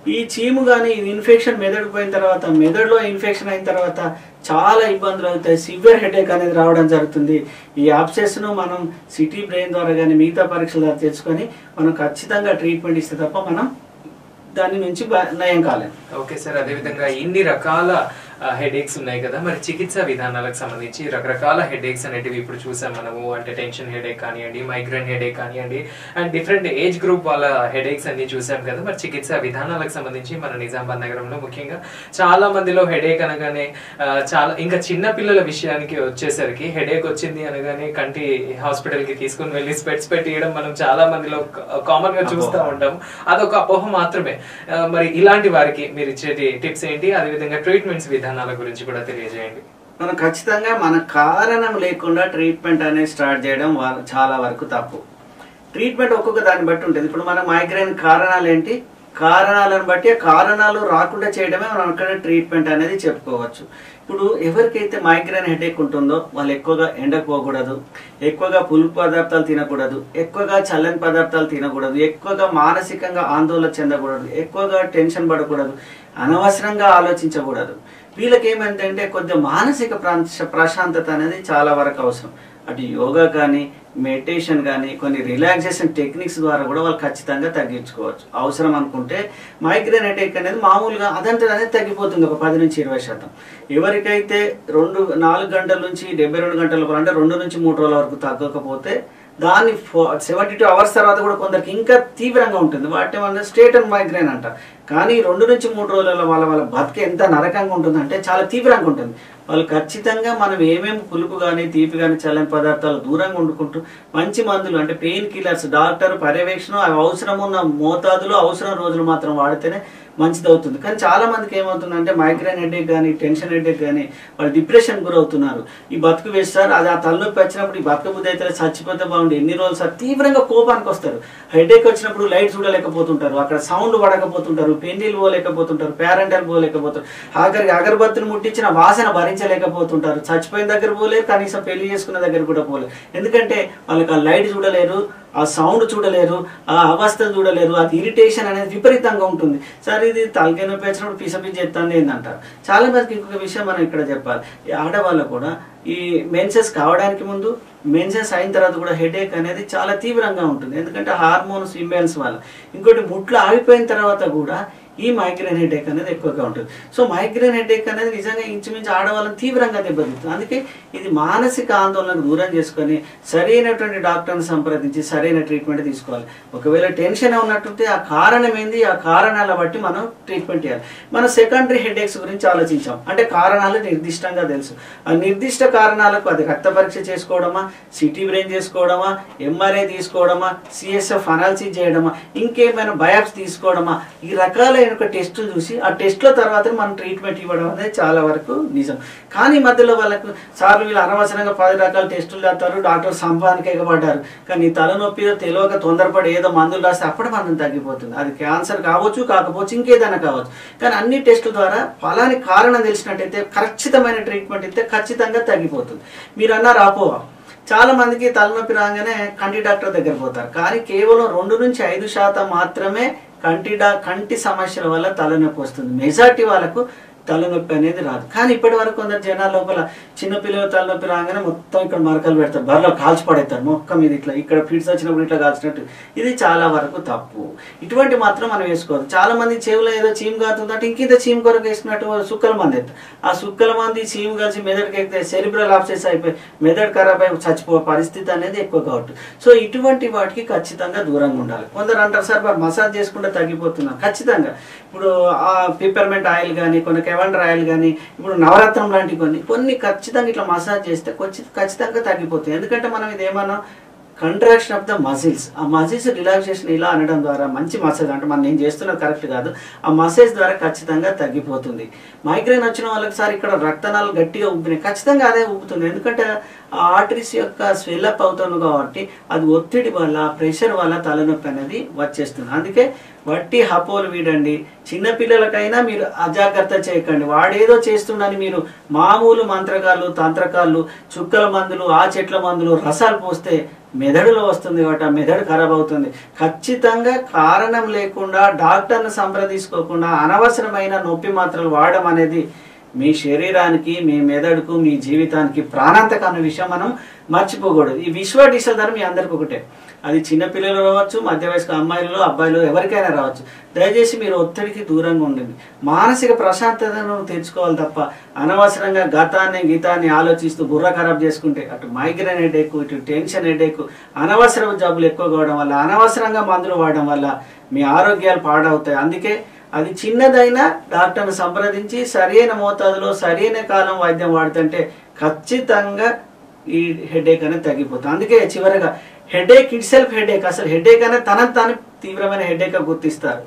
ఈ చీము కానీ ఇన్ఫెక్షన్ మెదడుకు పోయిన తర్వాత మెదడులో ఇన్ఫెక్షన్ అయిన తర్వాత చాలా ఇబ్బందులు అవుతాయి సివియర్ హెడేక్ అనేది రావడం జరుగుతుంది ఈ ను మనం సిటీ బ్రెయిన్ ద్వారా కానీ మిగతా పరీక్షల ద్వారా తెచ్చుకొని మనం ఖచ్చితంగా ట్రీట్మెంట్ ఇస్తే తప్ప మనం దాని నుంచి బ- నయం కాలేము ఓకే సార్ అదేవిధంగా ఇన్ని రకాల హెడేక్స్ ఉన్నాయి కదా మరి చికిత్సా విధానాలకు సంబంధించి రకరకాల హెడేక్స్ అనేటివి ఇప్పుడు చూసాం మనము అంటే టెన్షన్ హెడేక్ కానివ్వండి మైగ్రేన్ హెడేక్ కానివ్వండి అండ్ డిఫరెంట్ ఏజ్ గ్రూప్ వాళ్ళ హెడేక్స్ అన్ని చూసాం కదా మరి చికిత్సా విధానాలకు సంబంధించి మన నిజామాబాద్ నగరంలో ముఖ్యంగా చాలా మందిలో హెడేక్ అనగానే ఆ, చాలా ఇంకా చిన్న పిల్లల విషయానికి వచ్చేసరికి హెడేక్ వచ్చింది అనగానే కంటి హాస్పిటల్ కి తీసుకుని వెళ్ళి స్పెట్స్ పెట్టియడం మనం చాలా మందిలో కామన్ గా చూస్తూ ఉంటాం అదొక అపోహ మాత్రమే ఆ, మరి ఇలాంటి వారికి మీరు ఇచ్చేటి టిప్స్ ఏంటి అదేవిధంగా ట్రీట్మెంట్స్ విధానాల గురించి కూడా తెలియజేయండి మనం ఖచ్చితంగా మన కారణం లేకుండా ట్రీట్మెంట్ అనేది స్టార్ట్ చేయడం వా- చాలా వరకు తప్పు ట్రీట్మెంట్ ఒక్కొక్క దాన్ని బట్టి ఉంటుంది ఇప్పుడు మన మైగ్రేన్ కారణాలు ఏంటి కారణాలను బట్టి ఆ కారణాలు రాకుండా చేయడమే మనం అక్కడ ట్రీట్మెంట్ అనేది చెప్పుకోవచ్చు ఇప్పుడు ఎవరికైతే మైగ్రేన్ హెడేక్ ఉంటుందో వాళ్ళు ఎక్కువగా ఎండకు పోకూడదు ఎక్కువగా పులుపు పదార్థాలు తినకూడదు ఎక్కువగా చల్లని పదార్థాలు తినకూడదు ఎక్కువగా మానసికంగా ఆందోళన చెందకూడదు ఎక్కువగా టెన్షన్ పడకూడదు అనవసరంగా ఆలోచించకూడదు వీళ్ళకి ఏమంటే కొద్దిగా మానసిక ప్రాంశ- ప్రశాంతత అనేది చాలా వరకు అవసరం అటు యోగా కానీ మెడిటేషన్ కానీ కొన్ని రిలాక్సేషన్ టెక్నిక్స్ ద్వారా కూడా వాళ్ళు ఖచ్చితంగా తగ్గించుకోవచ్చు అవసరం అనుకుంటే మైగ్రేన్ అటాక్ అనేది మామూలుగా అదంతా అనేది తగ్గిపోతుంది ఒక పది నుంచి ఇరవై శాతం ఎవరికైతే రెండు నాలుగు గంటల నుంచి డెబ్బై రెండు గంటల వరకు అంటే రెండు నుంచి మూడు రోజుల వరకు తగ్గకపోతే దాన్ని సెవెంటీ టూ అవర్స్ తర్వాత కూడా కొందరికి ఇంకా తీవ్రంగా ఉంటుంది వాటి వల్ల స్టేట్ అండ్ మైగ్రేన్ అంట కానీ రెండు నుంచి మూడు రోజుల వాళ్ళ వాళ్ళ బతికి ఎంత నరకంగా ఉంటుందంటే చాలా తీవ్రంగా ఉంటుంది వాళ్ళు ఖచ్చితంగా మనం ఏమేమి పులుపు కానీ తీపి కానీ చల్లని పదార్థాలు దూరంగా వండుకుంటూ మంచి మందులు అంటే పెయిన్ కిల్లర్స్ డాక్టర్ పర్యవేక్షణ అవి అవసరం ఉన్న మోతాదులో అవసరం రోజులు మాత్రం వాడితేనే మంచిది అవుతుంది కానీ చాలా మందికి ఏమవుతుందంటే మైగ్రేన్ హెడేక్ కానీ టెన్షన్ హెడేక్ కానీ వాళ్ళు డిప్రెషన్ గురవుతున్నారు ఈ బతుకు వేస్తారు అది ఆ తలనొప్పి వచ్చినప్పుడు ఈ బతుకు బుద్ధి అయితే చచ్చిపోతే బాగుండు ఎన్ని రోజులు సార్ తీవ్రంగా కోపానికి వస్తారు హెడేక్ వచ్చినప్పుడు లైట్ చూడలేకపోతుంటారు అక్కడ సౌండ్ పడకపోతుంటారు పెన్నీళ్ళు పోలేకపోతుంటారు పేరెంటల్ పోలేకపోతారు ఆఖరికి అగరబత్తులు ముట్టించిన వాసన భరించలేకపోతుంటారు చచ్చిపోయిన దగ్గర పోలేరు కనీసం పెళ్లి చేసుకున్న దగ్గర కూడా పోలేరు ఎందుకంటే వాళ్ళకి ఆ లైట్ చూడలేరు ఆ సౌండ్ చూడలేరు ఆ అవస్థ చూడలేరు అది ఇరిటేషన్ అనేది విపరీతంగా ఉంటుంది సరే ఇది తలకాయ నొప్పి వచ్చినప్పుడు పిస పిచ్చి ఎత్తాను ఏందంటారు చాలా మందికి ఇంకొక విషయం మనం ఇక్కడ చెప్పాలి ఈ ఆడవాళ్ళు కూడా ఈ మెన్సెస్ కావడానికి ముందు మెన్సెస్ అయిన తర్వాత కూడా హెడేక్ అనేది చాలా తీవ్రంగా ఉంటుంది ఎందుకంటే హార్మోన్స్ ఇంబ్యాలెన్స్ వల్ల ఇంకోటి ముట్లు ఆగిపోయిన తర్వాత కూడా ఈ మైగ్రేన్ హెడేక్ అనేది ఎక్కువగా ఉంటుంది సో మైగ్రేన్ హెడేక్ అనేది నిజంగా ఇంచుమించు ఆడవాళ్ళని తీవ్రంగా దెబ్బతిస్తుంది అందుకే ఇది మానసిక ఆందోళనకు దూరం చేసుకొని సరైనటువంటి డాక్టర్ని సంప్రదించి సరైన ట్రీట్మెంట్ తీసుకోవాలి ఒకవేళ టెన్షన్ ఉన్నట్టుంటే ఆ కారణం ఏంది ఆ కారణాల బట్టి మనం ట్రీట్మెంట్ చేయాలి మనం సెకండరీ హెడేక్స్ గురించి ఆలోచించాం అంటే కారణాలు నిర్దిష్టంగా తెలుసు ఆ నిర్దిష్ట కారణాలకు అది రక్త పరీక్ష చేసుకోవడమా సిటీ బ్రెయిన్ చేసుకోవడమా ఎంఆర్ఐ తీసుకోవడమా సిఎస్ఎఫ్ అనాలిసిస్ చేయడమా ఇంకేమైనా బయాప్స్ తీసుకోవడమా ఈ రకాలైన ఒక టెస్టులు చూసి ఆ టెస్ట్ల తర్వాత మనం ట్రీట్మెంట్ ఇవ్వడం అనేది చాలా వరకు నిజం కానీ ఈ మధ్యలో వాళ్ళకు సార్లు వీళ్ళు అనవసరంగా పది రకాల టెస్టులు చేస్తారు డాక్టర్ సంపాదనకి ఎగబడ్డారు కానీ తలనొప్పి తెలియక తొందరపడి ఏదో మందులు రాస్తే అప్పుడు మనం తగ్గిపోతుంది అది క్యాన్సర్ కావచ్చు కాకపోవచ్చు ఇంకేదైనా కావచ్చు కానీ అన్ని టెస్టుల ద్వారా ఫలాని కారణం తెలిసినట్టయితే ఖచ్చితమైన ట్రీట్మెంట్ ఇస్తే ఖచ్చితంగా తగ్గిపోతుంది మీరు అన్నారు అపోహ చాలా మందికి తలనొప్పి రాగానే కంటి డాక్టర్ దగ్గర పోతారు కానీ కేవలం రెండు నుంచి ఐదు శాతం మాత్రమే కంటి డా కంటి సమస్యల వల్ల తలనొప్పి వస్తుంది మెజార్టీ వాళ్ళకు తలనొప్పి అనేది రాదు కానీ ఇప్పటి వరకు కొందరు జనాల లోపల చిన్నపిల్లల తలనొప్పి రాగానే మొత్తం ఇక్కడ మరకలు పెడతారు బర్రెలో కాల్చి పడేస్తారు మొక్క మీద ఇట్లా ఇక్కడ ఫిట్స్ వచ్చినప్పుడు ఇట్లా కాల్చినట్టు ఇది చాలా వరకు తప్పు ఇటువంటి మాత్రం మనం వేసుకోవద్దు చాలా మంది చెవులో ఏదో చీము కాతుందంటే ఇంకింత చీము కొరకు వేసుకున్నట్టు సుక్కల మంది ఎత్తారు ఆ సుక్కల మంది చీము కలిసి మెదడుకి ఎక్కితే సెరిబ్రల్ ఆప్సెస్ అయిపోయి మెదడు ఖరాబ్ అయి చచ్చిపో పరిస్థితి అనేది ఎక్కువ కాబట్టి సో ఇటువంటి వాటికి ఖచ్చితంగా దూరంగా ఉండాలి కొందరు అంటారు సార్ మరి మసాజ్ చేసుకుంటే తగ్గిపోతున్నాం ఖచ్చితంగా ఇప్పుడు ఆ పిప్పర్మెంట్ ఆయిల్ కానీ కొన్ని కెవెండర్ ఆయిల్ కానీ ఇప్పుడు నవరత్నం లాంటి కొన్ని కొన్ని ఖచ్చితంగా ఇట్లా మసాజ్ చేస్తే కొంచెం ఖచ్చితంగా తగ్గిపోతాయి ఎందుకంటే మనం ఇది ఏమన్నా కంట్రాక్షన్ ఆఫ్ ద మజిల్స్ ఆ మజిల్స్ రిలాక్సేషన్ ఇలా అనడం ద్వారా మంచి మసాజ్ అంటే మనం నేను చేస్తున్నది కరెక్ట్ కాదు ఆ మసాజ్ ద్వారా ఖచ్చితంగా తగ్గిపోతుంది మైగ్రేన్ వచ్చిన వాళ్ళకి సార్ ఇక్కడ రక్తనాలు గట్టిగా ఉబ్బినాయి ఖచ్చితంగా అదే ఉబ్బుతుంది ఎందుకంటే ఆ ఆర్టరీస్ యొక్క స్వెల్అప్ అవుతుంది కాబట్టి అది ఒత్తిడి వల్ల ప్రెషర్ వల్ల తలనొప్పి అనేది వచ్చేస్తుంది అందుకే వట్టి హపోలు వీడండి చిన్నపిల్లలకైనా మీరు అజాగ్రత్త చేయకండి వాడేదో చేస్తుండని మీరు మామూలు మంత్రగాళ్ళు తంత్రకాళ్ళు చుక్కల మందులు ఆ చెట్ల మందులు రసాలు పోస్తే మెదడులో వస్తుంది కాబట్టి ఆ మెదడు ఖరాబ్ అవుతుంది ఖచ్చితంగా కారణం లేకుండా డాక్టర్ను సంప్రదించుకోకుండా అనవసరమైన నొప్పి మాత్రలు వాడడం అనేది మీ శరీరానికి మీ మెదడుకు మీ జీవితానికి ప్రాణాంతక అనే విషయం మనం మర్చిపోకూడదు ఈ విశ్వ డిసోదర్ మీ అందరికి ఒకటే అది చిన్నపిల్లలు రావచ్చు మధ్య వయస్క అమ్మాయిలు అబ్బాయిలు ఎవరికైనా రావచ్చు దయచేసి మీరు ఒత్తిడికి దూరంగా ఉండండి మానసిక ప్రశాంతతను తెచ్చుకోవాలి తప్ప అనవసరంగా గతాన్ని గీతాన్ని ఆలోచిస్తూ బుర్ర ఖరాబ్ చేసుకుంటే అటు మైగ్రేన్ హెడేక్ ఇటు టెన్షన్ హెడేక్ అనవసర జబ్బులు ఎక్కువ కావడం వల్ల అనవసరంగా మందులు వాడడం వల్ల మీ ఆరోగ్యాలు పాడవుతాయి అందుకే అది చిన్నదైనా డాక్టర్ని సంప్రదించి సరైన మోతాదులో సరైన కాలం వైద్యం వాడుతుంటే ఖచ్చితంగా ఈ హెడేక్ అనేది తగ్గిపోతుంది అందుకే చివరగా హెడేక్ ఇట్ సెల్ఫ్ హెడేక్ అసలు హెడేక్ అనేది తనని తాను తీవ్రమైన హెడేక్ గుర్తిస్తారు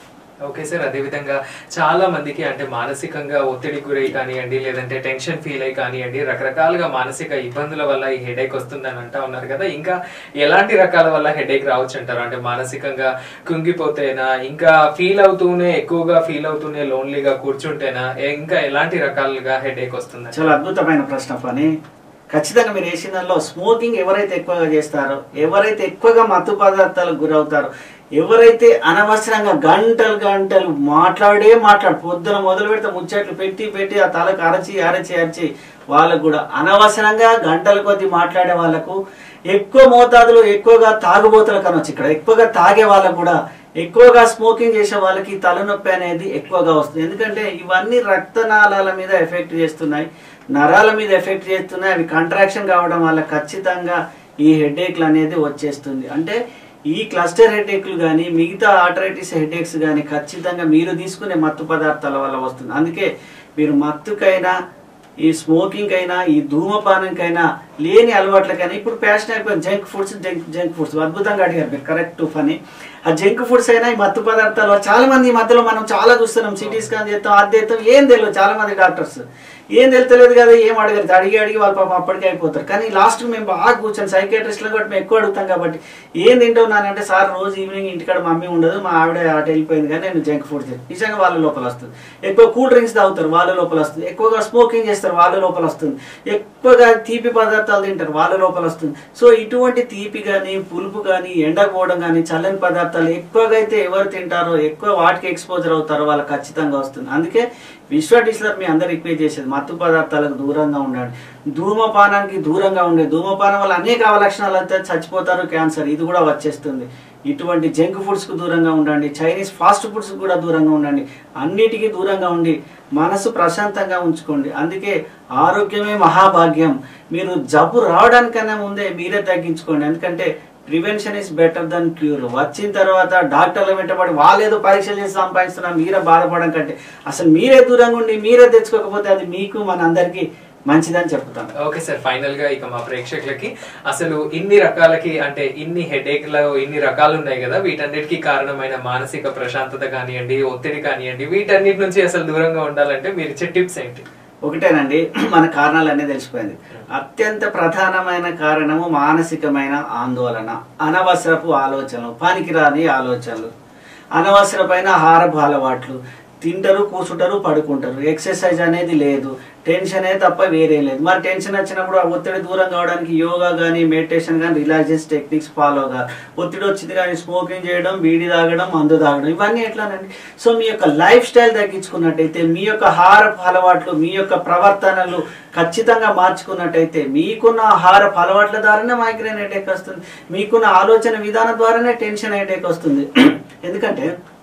ఓకే సార్ అదే విధంగా చాలా మందికి అంటే మానసికంగా ఒత్తిడి గురై కానివ్వండి లేదంటే టెన్షన్ ఫీల్ అయ్యి కానివ్వండి రకరకాలుగా మానసిక ఇబ్బందుల వల్ల ఈ హెడేక్ వస్తుందని అంటా ఉన్నారు కదా ఇంకా ఎలాంటి రకాల వల్ల హెడేక్ రావచ్చు అంటారు అంటే మానసికంగా కుంగిపోతేనా ఇంకా ఫీల్ అవుతూనే ఎక్కువగా ఫీల్ అవుతూనే లోన్లీగా కూర్చుంటేనా ఏ- ఇంకా ఎలాంటి రకాలుగా హెడేక్ వస్తుంది చాలా అద్భుతమైన ప్రశ్న పని ఖచ్చితంగా మీరు వేసిన దానిలో స్మోకింగ్ ఎవరైతే ఎక్కువగా చేస్తారో ఎవరైతే ఎక్కువగా మత్తు పదార్థాలకు గురవుతారో ఎవరైతే అనవసరంగా గంటలు గంటలు మాట్లాడే మాట్లాడు పొద్దున మొదలు పెడితే ముచ్చట్లు పెట్టి పెట్టి ఆ తలకు అరచి అరచి అరచి వాళ్ళకు కూడా అనవసరంగా గంటల కొద్ది మాట్లాడే వాళ్ళకు ఎక్కువ మోతాదులో ఎక్కువగా తాగుబోతులు కనొచ్చు ఇక్కడ ఎక్కువగా తాగే వాళ్ళకు కూడా ఎక్కువగా స్మోకింగ్ చేసే వాళ్ళకి తలనొప్పి అనేది ఎక్కువగా వస్తుంది ఎందుకంటే ఇవన్నీ రక్తనాళాల మీద ఎఫెక్ట్ చేస్తున్నాయి నరాల మీద ఎఫెక్ట్ చేస్తున్నాయి అవి కంట్రాక్షన్ కావడం వల్ల ఖచ్చితంగా ఈ హెడేక్లు అనేది వచ్చేస్తుంది అంటే ఈ క్లస్టర్ హెడేక్లు కానీ మిగతా ఆర్థరైటిస్ హెడేక్స్ కానీ ఖచ్చితంగా మీరు తీసుకునే మత్తు పదార్థాల వల్ల వస్తుంది అందుకే మీరు మత్తుకైనా ఈ స్మోకింగ్ అయినా ఈ ధూమపానంకైనా లేని అలవాట్లకైనా ఇప్పుడు ప్యాషన్ అయిపోయింది junk foods junk junk foods అద్భుతంగా అడిగారు మీరు కరెక్ట్ ఫని ఆ జంక్ ఫుడ్స్ అయినా ఈ మత్తు పదార్థాలు చాలా మంది ఈ మధ్యలో మనం చాలా చూస్తున్నాం సిటీ స్కాన్ చేస్తాం అది చేస్తాం ఏం తెలియదు చాలా మంది డాక్టర్స్ ఏం తెలుతలేదు కదా ఏం అడగరు అడిగి అడిగి వాళ్ళు పాపం అప్పటికే అయిపోతారు కానీ లాస్ట్ మేము బాగా కూర్చొని సైకాట్రిస్ట్లో కూడా మేము ఎక్కువ అడుగుతాం కాబట్టి ఏం తింటావు నానంటే సార్ రోజు ఈవినింగ్ ఇంటికాడ మమ్మీ ఉండదు మా ఆవిడ అటు వెళ్ళిపోయింది కానీ నేను జంక్ ఫుడ్ తింటాను నిజంగా వాళ్ళ లోపల వస్తుంది ఎక్కువ కూల్ డ్రింక్స్ తాగుతారు వాళ్ళ లోపల వస్తుంది ఎక్కువగా స్మోకింగ్ చేస్తారు వాళ్ళ లోపల వస్తుంది ఎక్కువగా తీపి పదార్థాలు తింటారు వాళ్ళ లోపల వస్తుంది సో ఇటువంటి తీపి కానీ పులుపు కానీ ఎండకపోవడం కానీ చల్లని పదార్థాలు ఎక్కువగా అయితే ఎవరు తింటారో ఎక్కువ వాటికి ఎక్స్పోజర్ అవుతారో వాళ్ళకి ఖచ్చితంగా వస్తుంది అందుకే విశ్వ డిస్లర్ మీ అందరు రిక్వెస్ట్ చేసేది మత్తు పదార్థాలకు దూరంగా ఉండండి ధూమపానానికి దూరంగా ఉండే ధూమపానం వల్ల అనేక అవలక్షణాలు అయితే చచ్చిపోతారు క్యాన్సర్ ఇది కూడా వచ్చేస్తుంది ఇటువంటి జంక్ ఫుడ్స్కు దూరంగా ఉండండి చైనీస్ ఫాస్ట్ ఫుడ్స్ కూడా దూరంగా ఉండండి అన్నిటికీ దూరంగా ఉండి మనసు ప్రశాంతంగా ఉంచుకోండి అందుకే ఆరోగ్యమే మహాభాగ్యం మీరు జబ్బు రావడానికన్నా ముందే మీరే తగ్గించుకోండి ఎందుకంటే prevention is better than cure వచ్చిన తర్వాత డాక్టర్ల వెంటబడి వాళ్ళు ఏదో పరీక్షలు చేసి సంపాదిస్తున్నా మీరే బాధపడడం కంటే అసలు మీరే దూరంగా ఉండి మీరే తెచ్చుకోకపోతే అది మీకు మన అందరికీ మంచిదని చెప్తాను ఓకే సార్ ఫైనల్ గా ఇక మా ప్రేక్షకులకి అసలు ఇన్ని రకాలకి అంటే ఇన్ని హెడేక్ లో ఇన్ని రకాలు ఉన్నాయి కదా వీటన్నిటికీ కారణమైన మానసిక ప్రశాంతత కానివ్వండి ఒత్తిడి కానివ్వండి వీటన్నిటి నుంచి అసలు దూరంగా ఉండాలంటే మీరు ఇచ్చే టిప్స్ ఏంటి ఒకటేనండి మన కారణాలు అన్నీ తెలిసిపోయింది అత్యంత ప్రధానమైన కారణము మానసికమైన ఆందోళన అనవసరపు ఆలోచనలు పనికిరాని ఆలోచనలు అనవసరమైన ఆహారపు అలవాట్లు తింటారు కూర్చుంటారు పడుకుంటారు ఎక్సర్సైజ్ అనేది లేదు టెన్షనే తప్ప వేరే లేదు మరి టెన్షన్ వచ్చినప్పుడు ఆ ఒత్తిడి దూరం కావడానికి యోగా కానీ మెడిటేషన్ కానీ రిలాక్సేషన్ టెక్నిక్స్ ఫాలో కాదు ఒత్తిడి వచ్చింది కానీ స్మోకింగ్ చేయడం బీడి తాగడం మందు తాగడం ఇవన్నీ ఎట్లానండి సో మీ యొక్క లైఫ్ స్టైల్ తగ్గించుకున్నట్టయితే మీ యొక్క ఆహారపు అలవాట్లు మీ యొక్క ప్రవర్తనలు ఖచ్చితంగా మార్చుకున్నట్టయితే మీకున్న ఆహారపు అలవాట్ల ద్వారానే మైగ్రేన్ హెడేక్ వస్తుంది మీకున్న ఆలోచన విధానం ద్వారానే టెన్షన్ హెడేక్ వస్తుంది ఎందుకంటే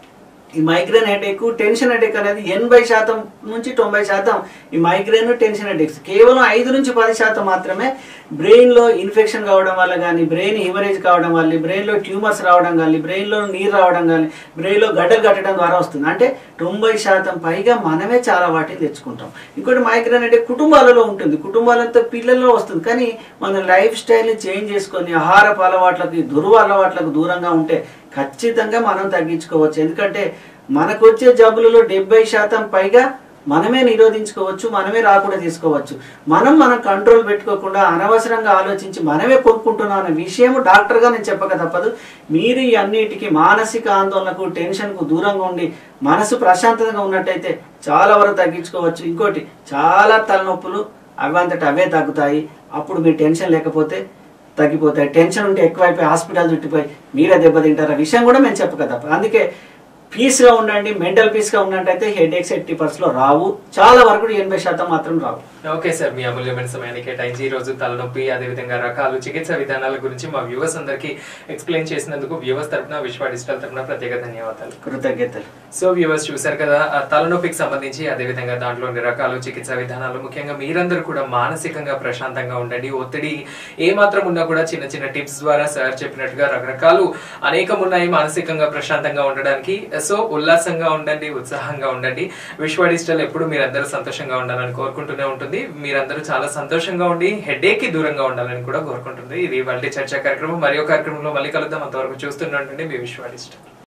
ఈ మైగ్రేన్ హెడేక్ టెన్షన్ హెడేక్ అనేది ఎనభై శాతం నుంచి తొంభై శాతం ఈ మైగ్రేన్ టెన్షన్ హెడేక్స్ కేవలం ఐదు నుంచి పది శాతం మాత్రమే బ్రెయిన్లో ఇన్ఫెక్షన్ కావడం వల్ల కానీ బ్రెయిన్ హిమరేజ్ కావడం వల్ల బ్రెయిన్లో ట్యూమర్స్ రావడం కానీ బ్రెయిన్లో నీరు రావడం కానీ బ్రెయిన్లో గడ్డలు కట్టడం ద్వారా వస్తుంది అంటే తొంభై శాతం పైగా మనమే చాలా వాటిని తెచ్చుకుంటాం ఇంకోటి మైగ్రేన్ అంటే కుటుంబాలలో ఉంటుంది కుటుంబాలతో పిల్లల్లో వస్తుంది కానీ మన లైఫ్ స్టైల్ని చేంజ్ చేసుకొని ఆహారపు అలవాట్లకి దుర్వ అలవాట్లకు దూరంగా ఉంటే ఖచ్చితంగా మనం తగ్గించుకోవచ్చు ఎందుకంటే మనకు వచ్చే జబ్బులలో డెబ్బై శాతం పైగా మనమే నిరోధించుకోవచ్చు మనమే రాకుండా తీసుకోవచ్చు మనం మనం కంట్రోల్ పెట్టుకోకుండా అనవసరంగా ఆలోచించి మనమే కొనుక్కుంటున్నాం అనే విషయం డాక్టర్గా నేను చెప్పక తప్పదు మీరు ఈ అన్నిటికీ మానసిక ఆందోళనకు టెన్షన్కు దూరంగా ఉండి మనసు ప్రశాంతంగా ఉన్నట్టయితే చాలా వరకు తగ్గించుకోవచ్చు ఇంకోటి చాలా తలనొప్పులు అవంతట అవే తగ్గుతాయి అప్పుడు మీ టెన్షన్ లేకపోతే తగ్గిపోతాయి టెన్షన్ ఉంటే ఎక్కువైపోయి హాస్పిటల్ చుట్టిపోయి మీరే దెబ్బతింటారు ఆ విషయం కూడా మేము చెప్పక తప్ప అందుకే పీస్గా ఉండండి మెంటల్ పీస్గా ఉన్నట్టయితే హెడేక్స్ ఎయిటీ పర్సెంట్లో రావు చాలా వరకు ఎనభై శాతం మాత్రం రావు ఓకే సార్ మీ అమూల్యమైన సమయాన్ని కేటాయించి ఈ రోజు తలనొప్పి అదేవిధంగా రకాలు చికిత్స విధానాల గురించి మా వ్యూవర్స్ అందరికీ ఎక్స్ప్లెయిన్ చేసినందుకు వ్యూవర్స్ తరపున విశ్వ డిజిటల్ తరపున ప్రత్యేక ధన్యవాదాలు కృతజ్ఞతలు సో వ్యూవర్స్ చూశారు కదా ఆ తలనొప్పికి సంబంధించి అదేవిధంగా దాంట్లోని రకాలు చికిత్స విధానాలు ముఖ్యంగా మీరందరూ కూడా మానసికంగా ప్రశాంతంగా ఉండండి ఒత్తిడి ఏ మాత్రం ఉన్నా కూడా చిన్న చిన్న టిప్స్ ద్వారా సార్ చెప్పినట్టుగా రకరకాలు అనేకం ఉన్నాయి మానసికంగా ప్రశాంతంగా ఉండడానికి సో ఉల్లాసంగా ఉండండి ఉత్సాహంగా ఉండండి విశ్వ డిజిటల్ ఎప్పుడు మీరందరూ సంతోషంగా ఉండాలని కోరుకుంటూనే ఉంటుంది మీరందరూ చాలా సంతోషంగా ఉండి హెడేక్ కి దూరంగా ఉండాలని కూడా కోరుకుంటుంది ఇది వాళ్ళ చర్చా కార్యక్రమం మరియు కార్యక్రమంలో మళ్ళీ కలుద్దాం అంతవరకు చూస్తూనే ఉండండి మీ విశ్వ డిజిటల్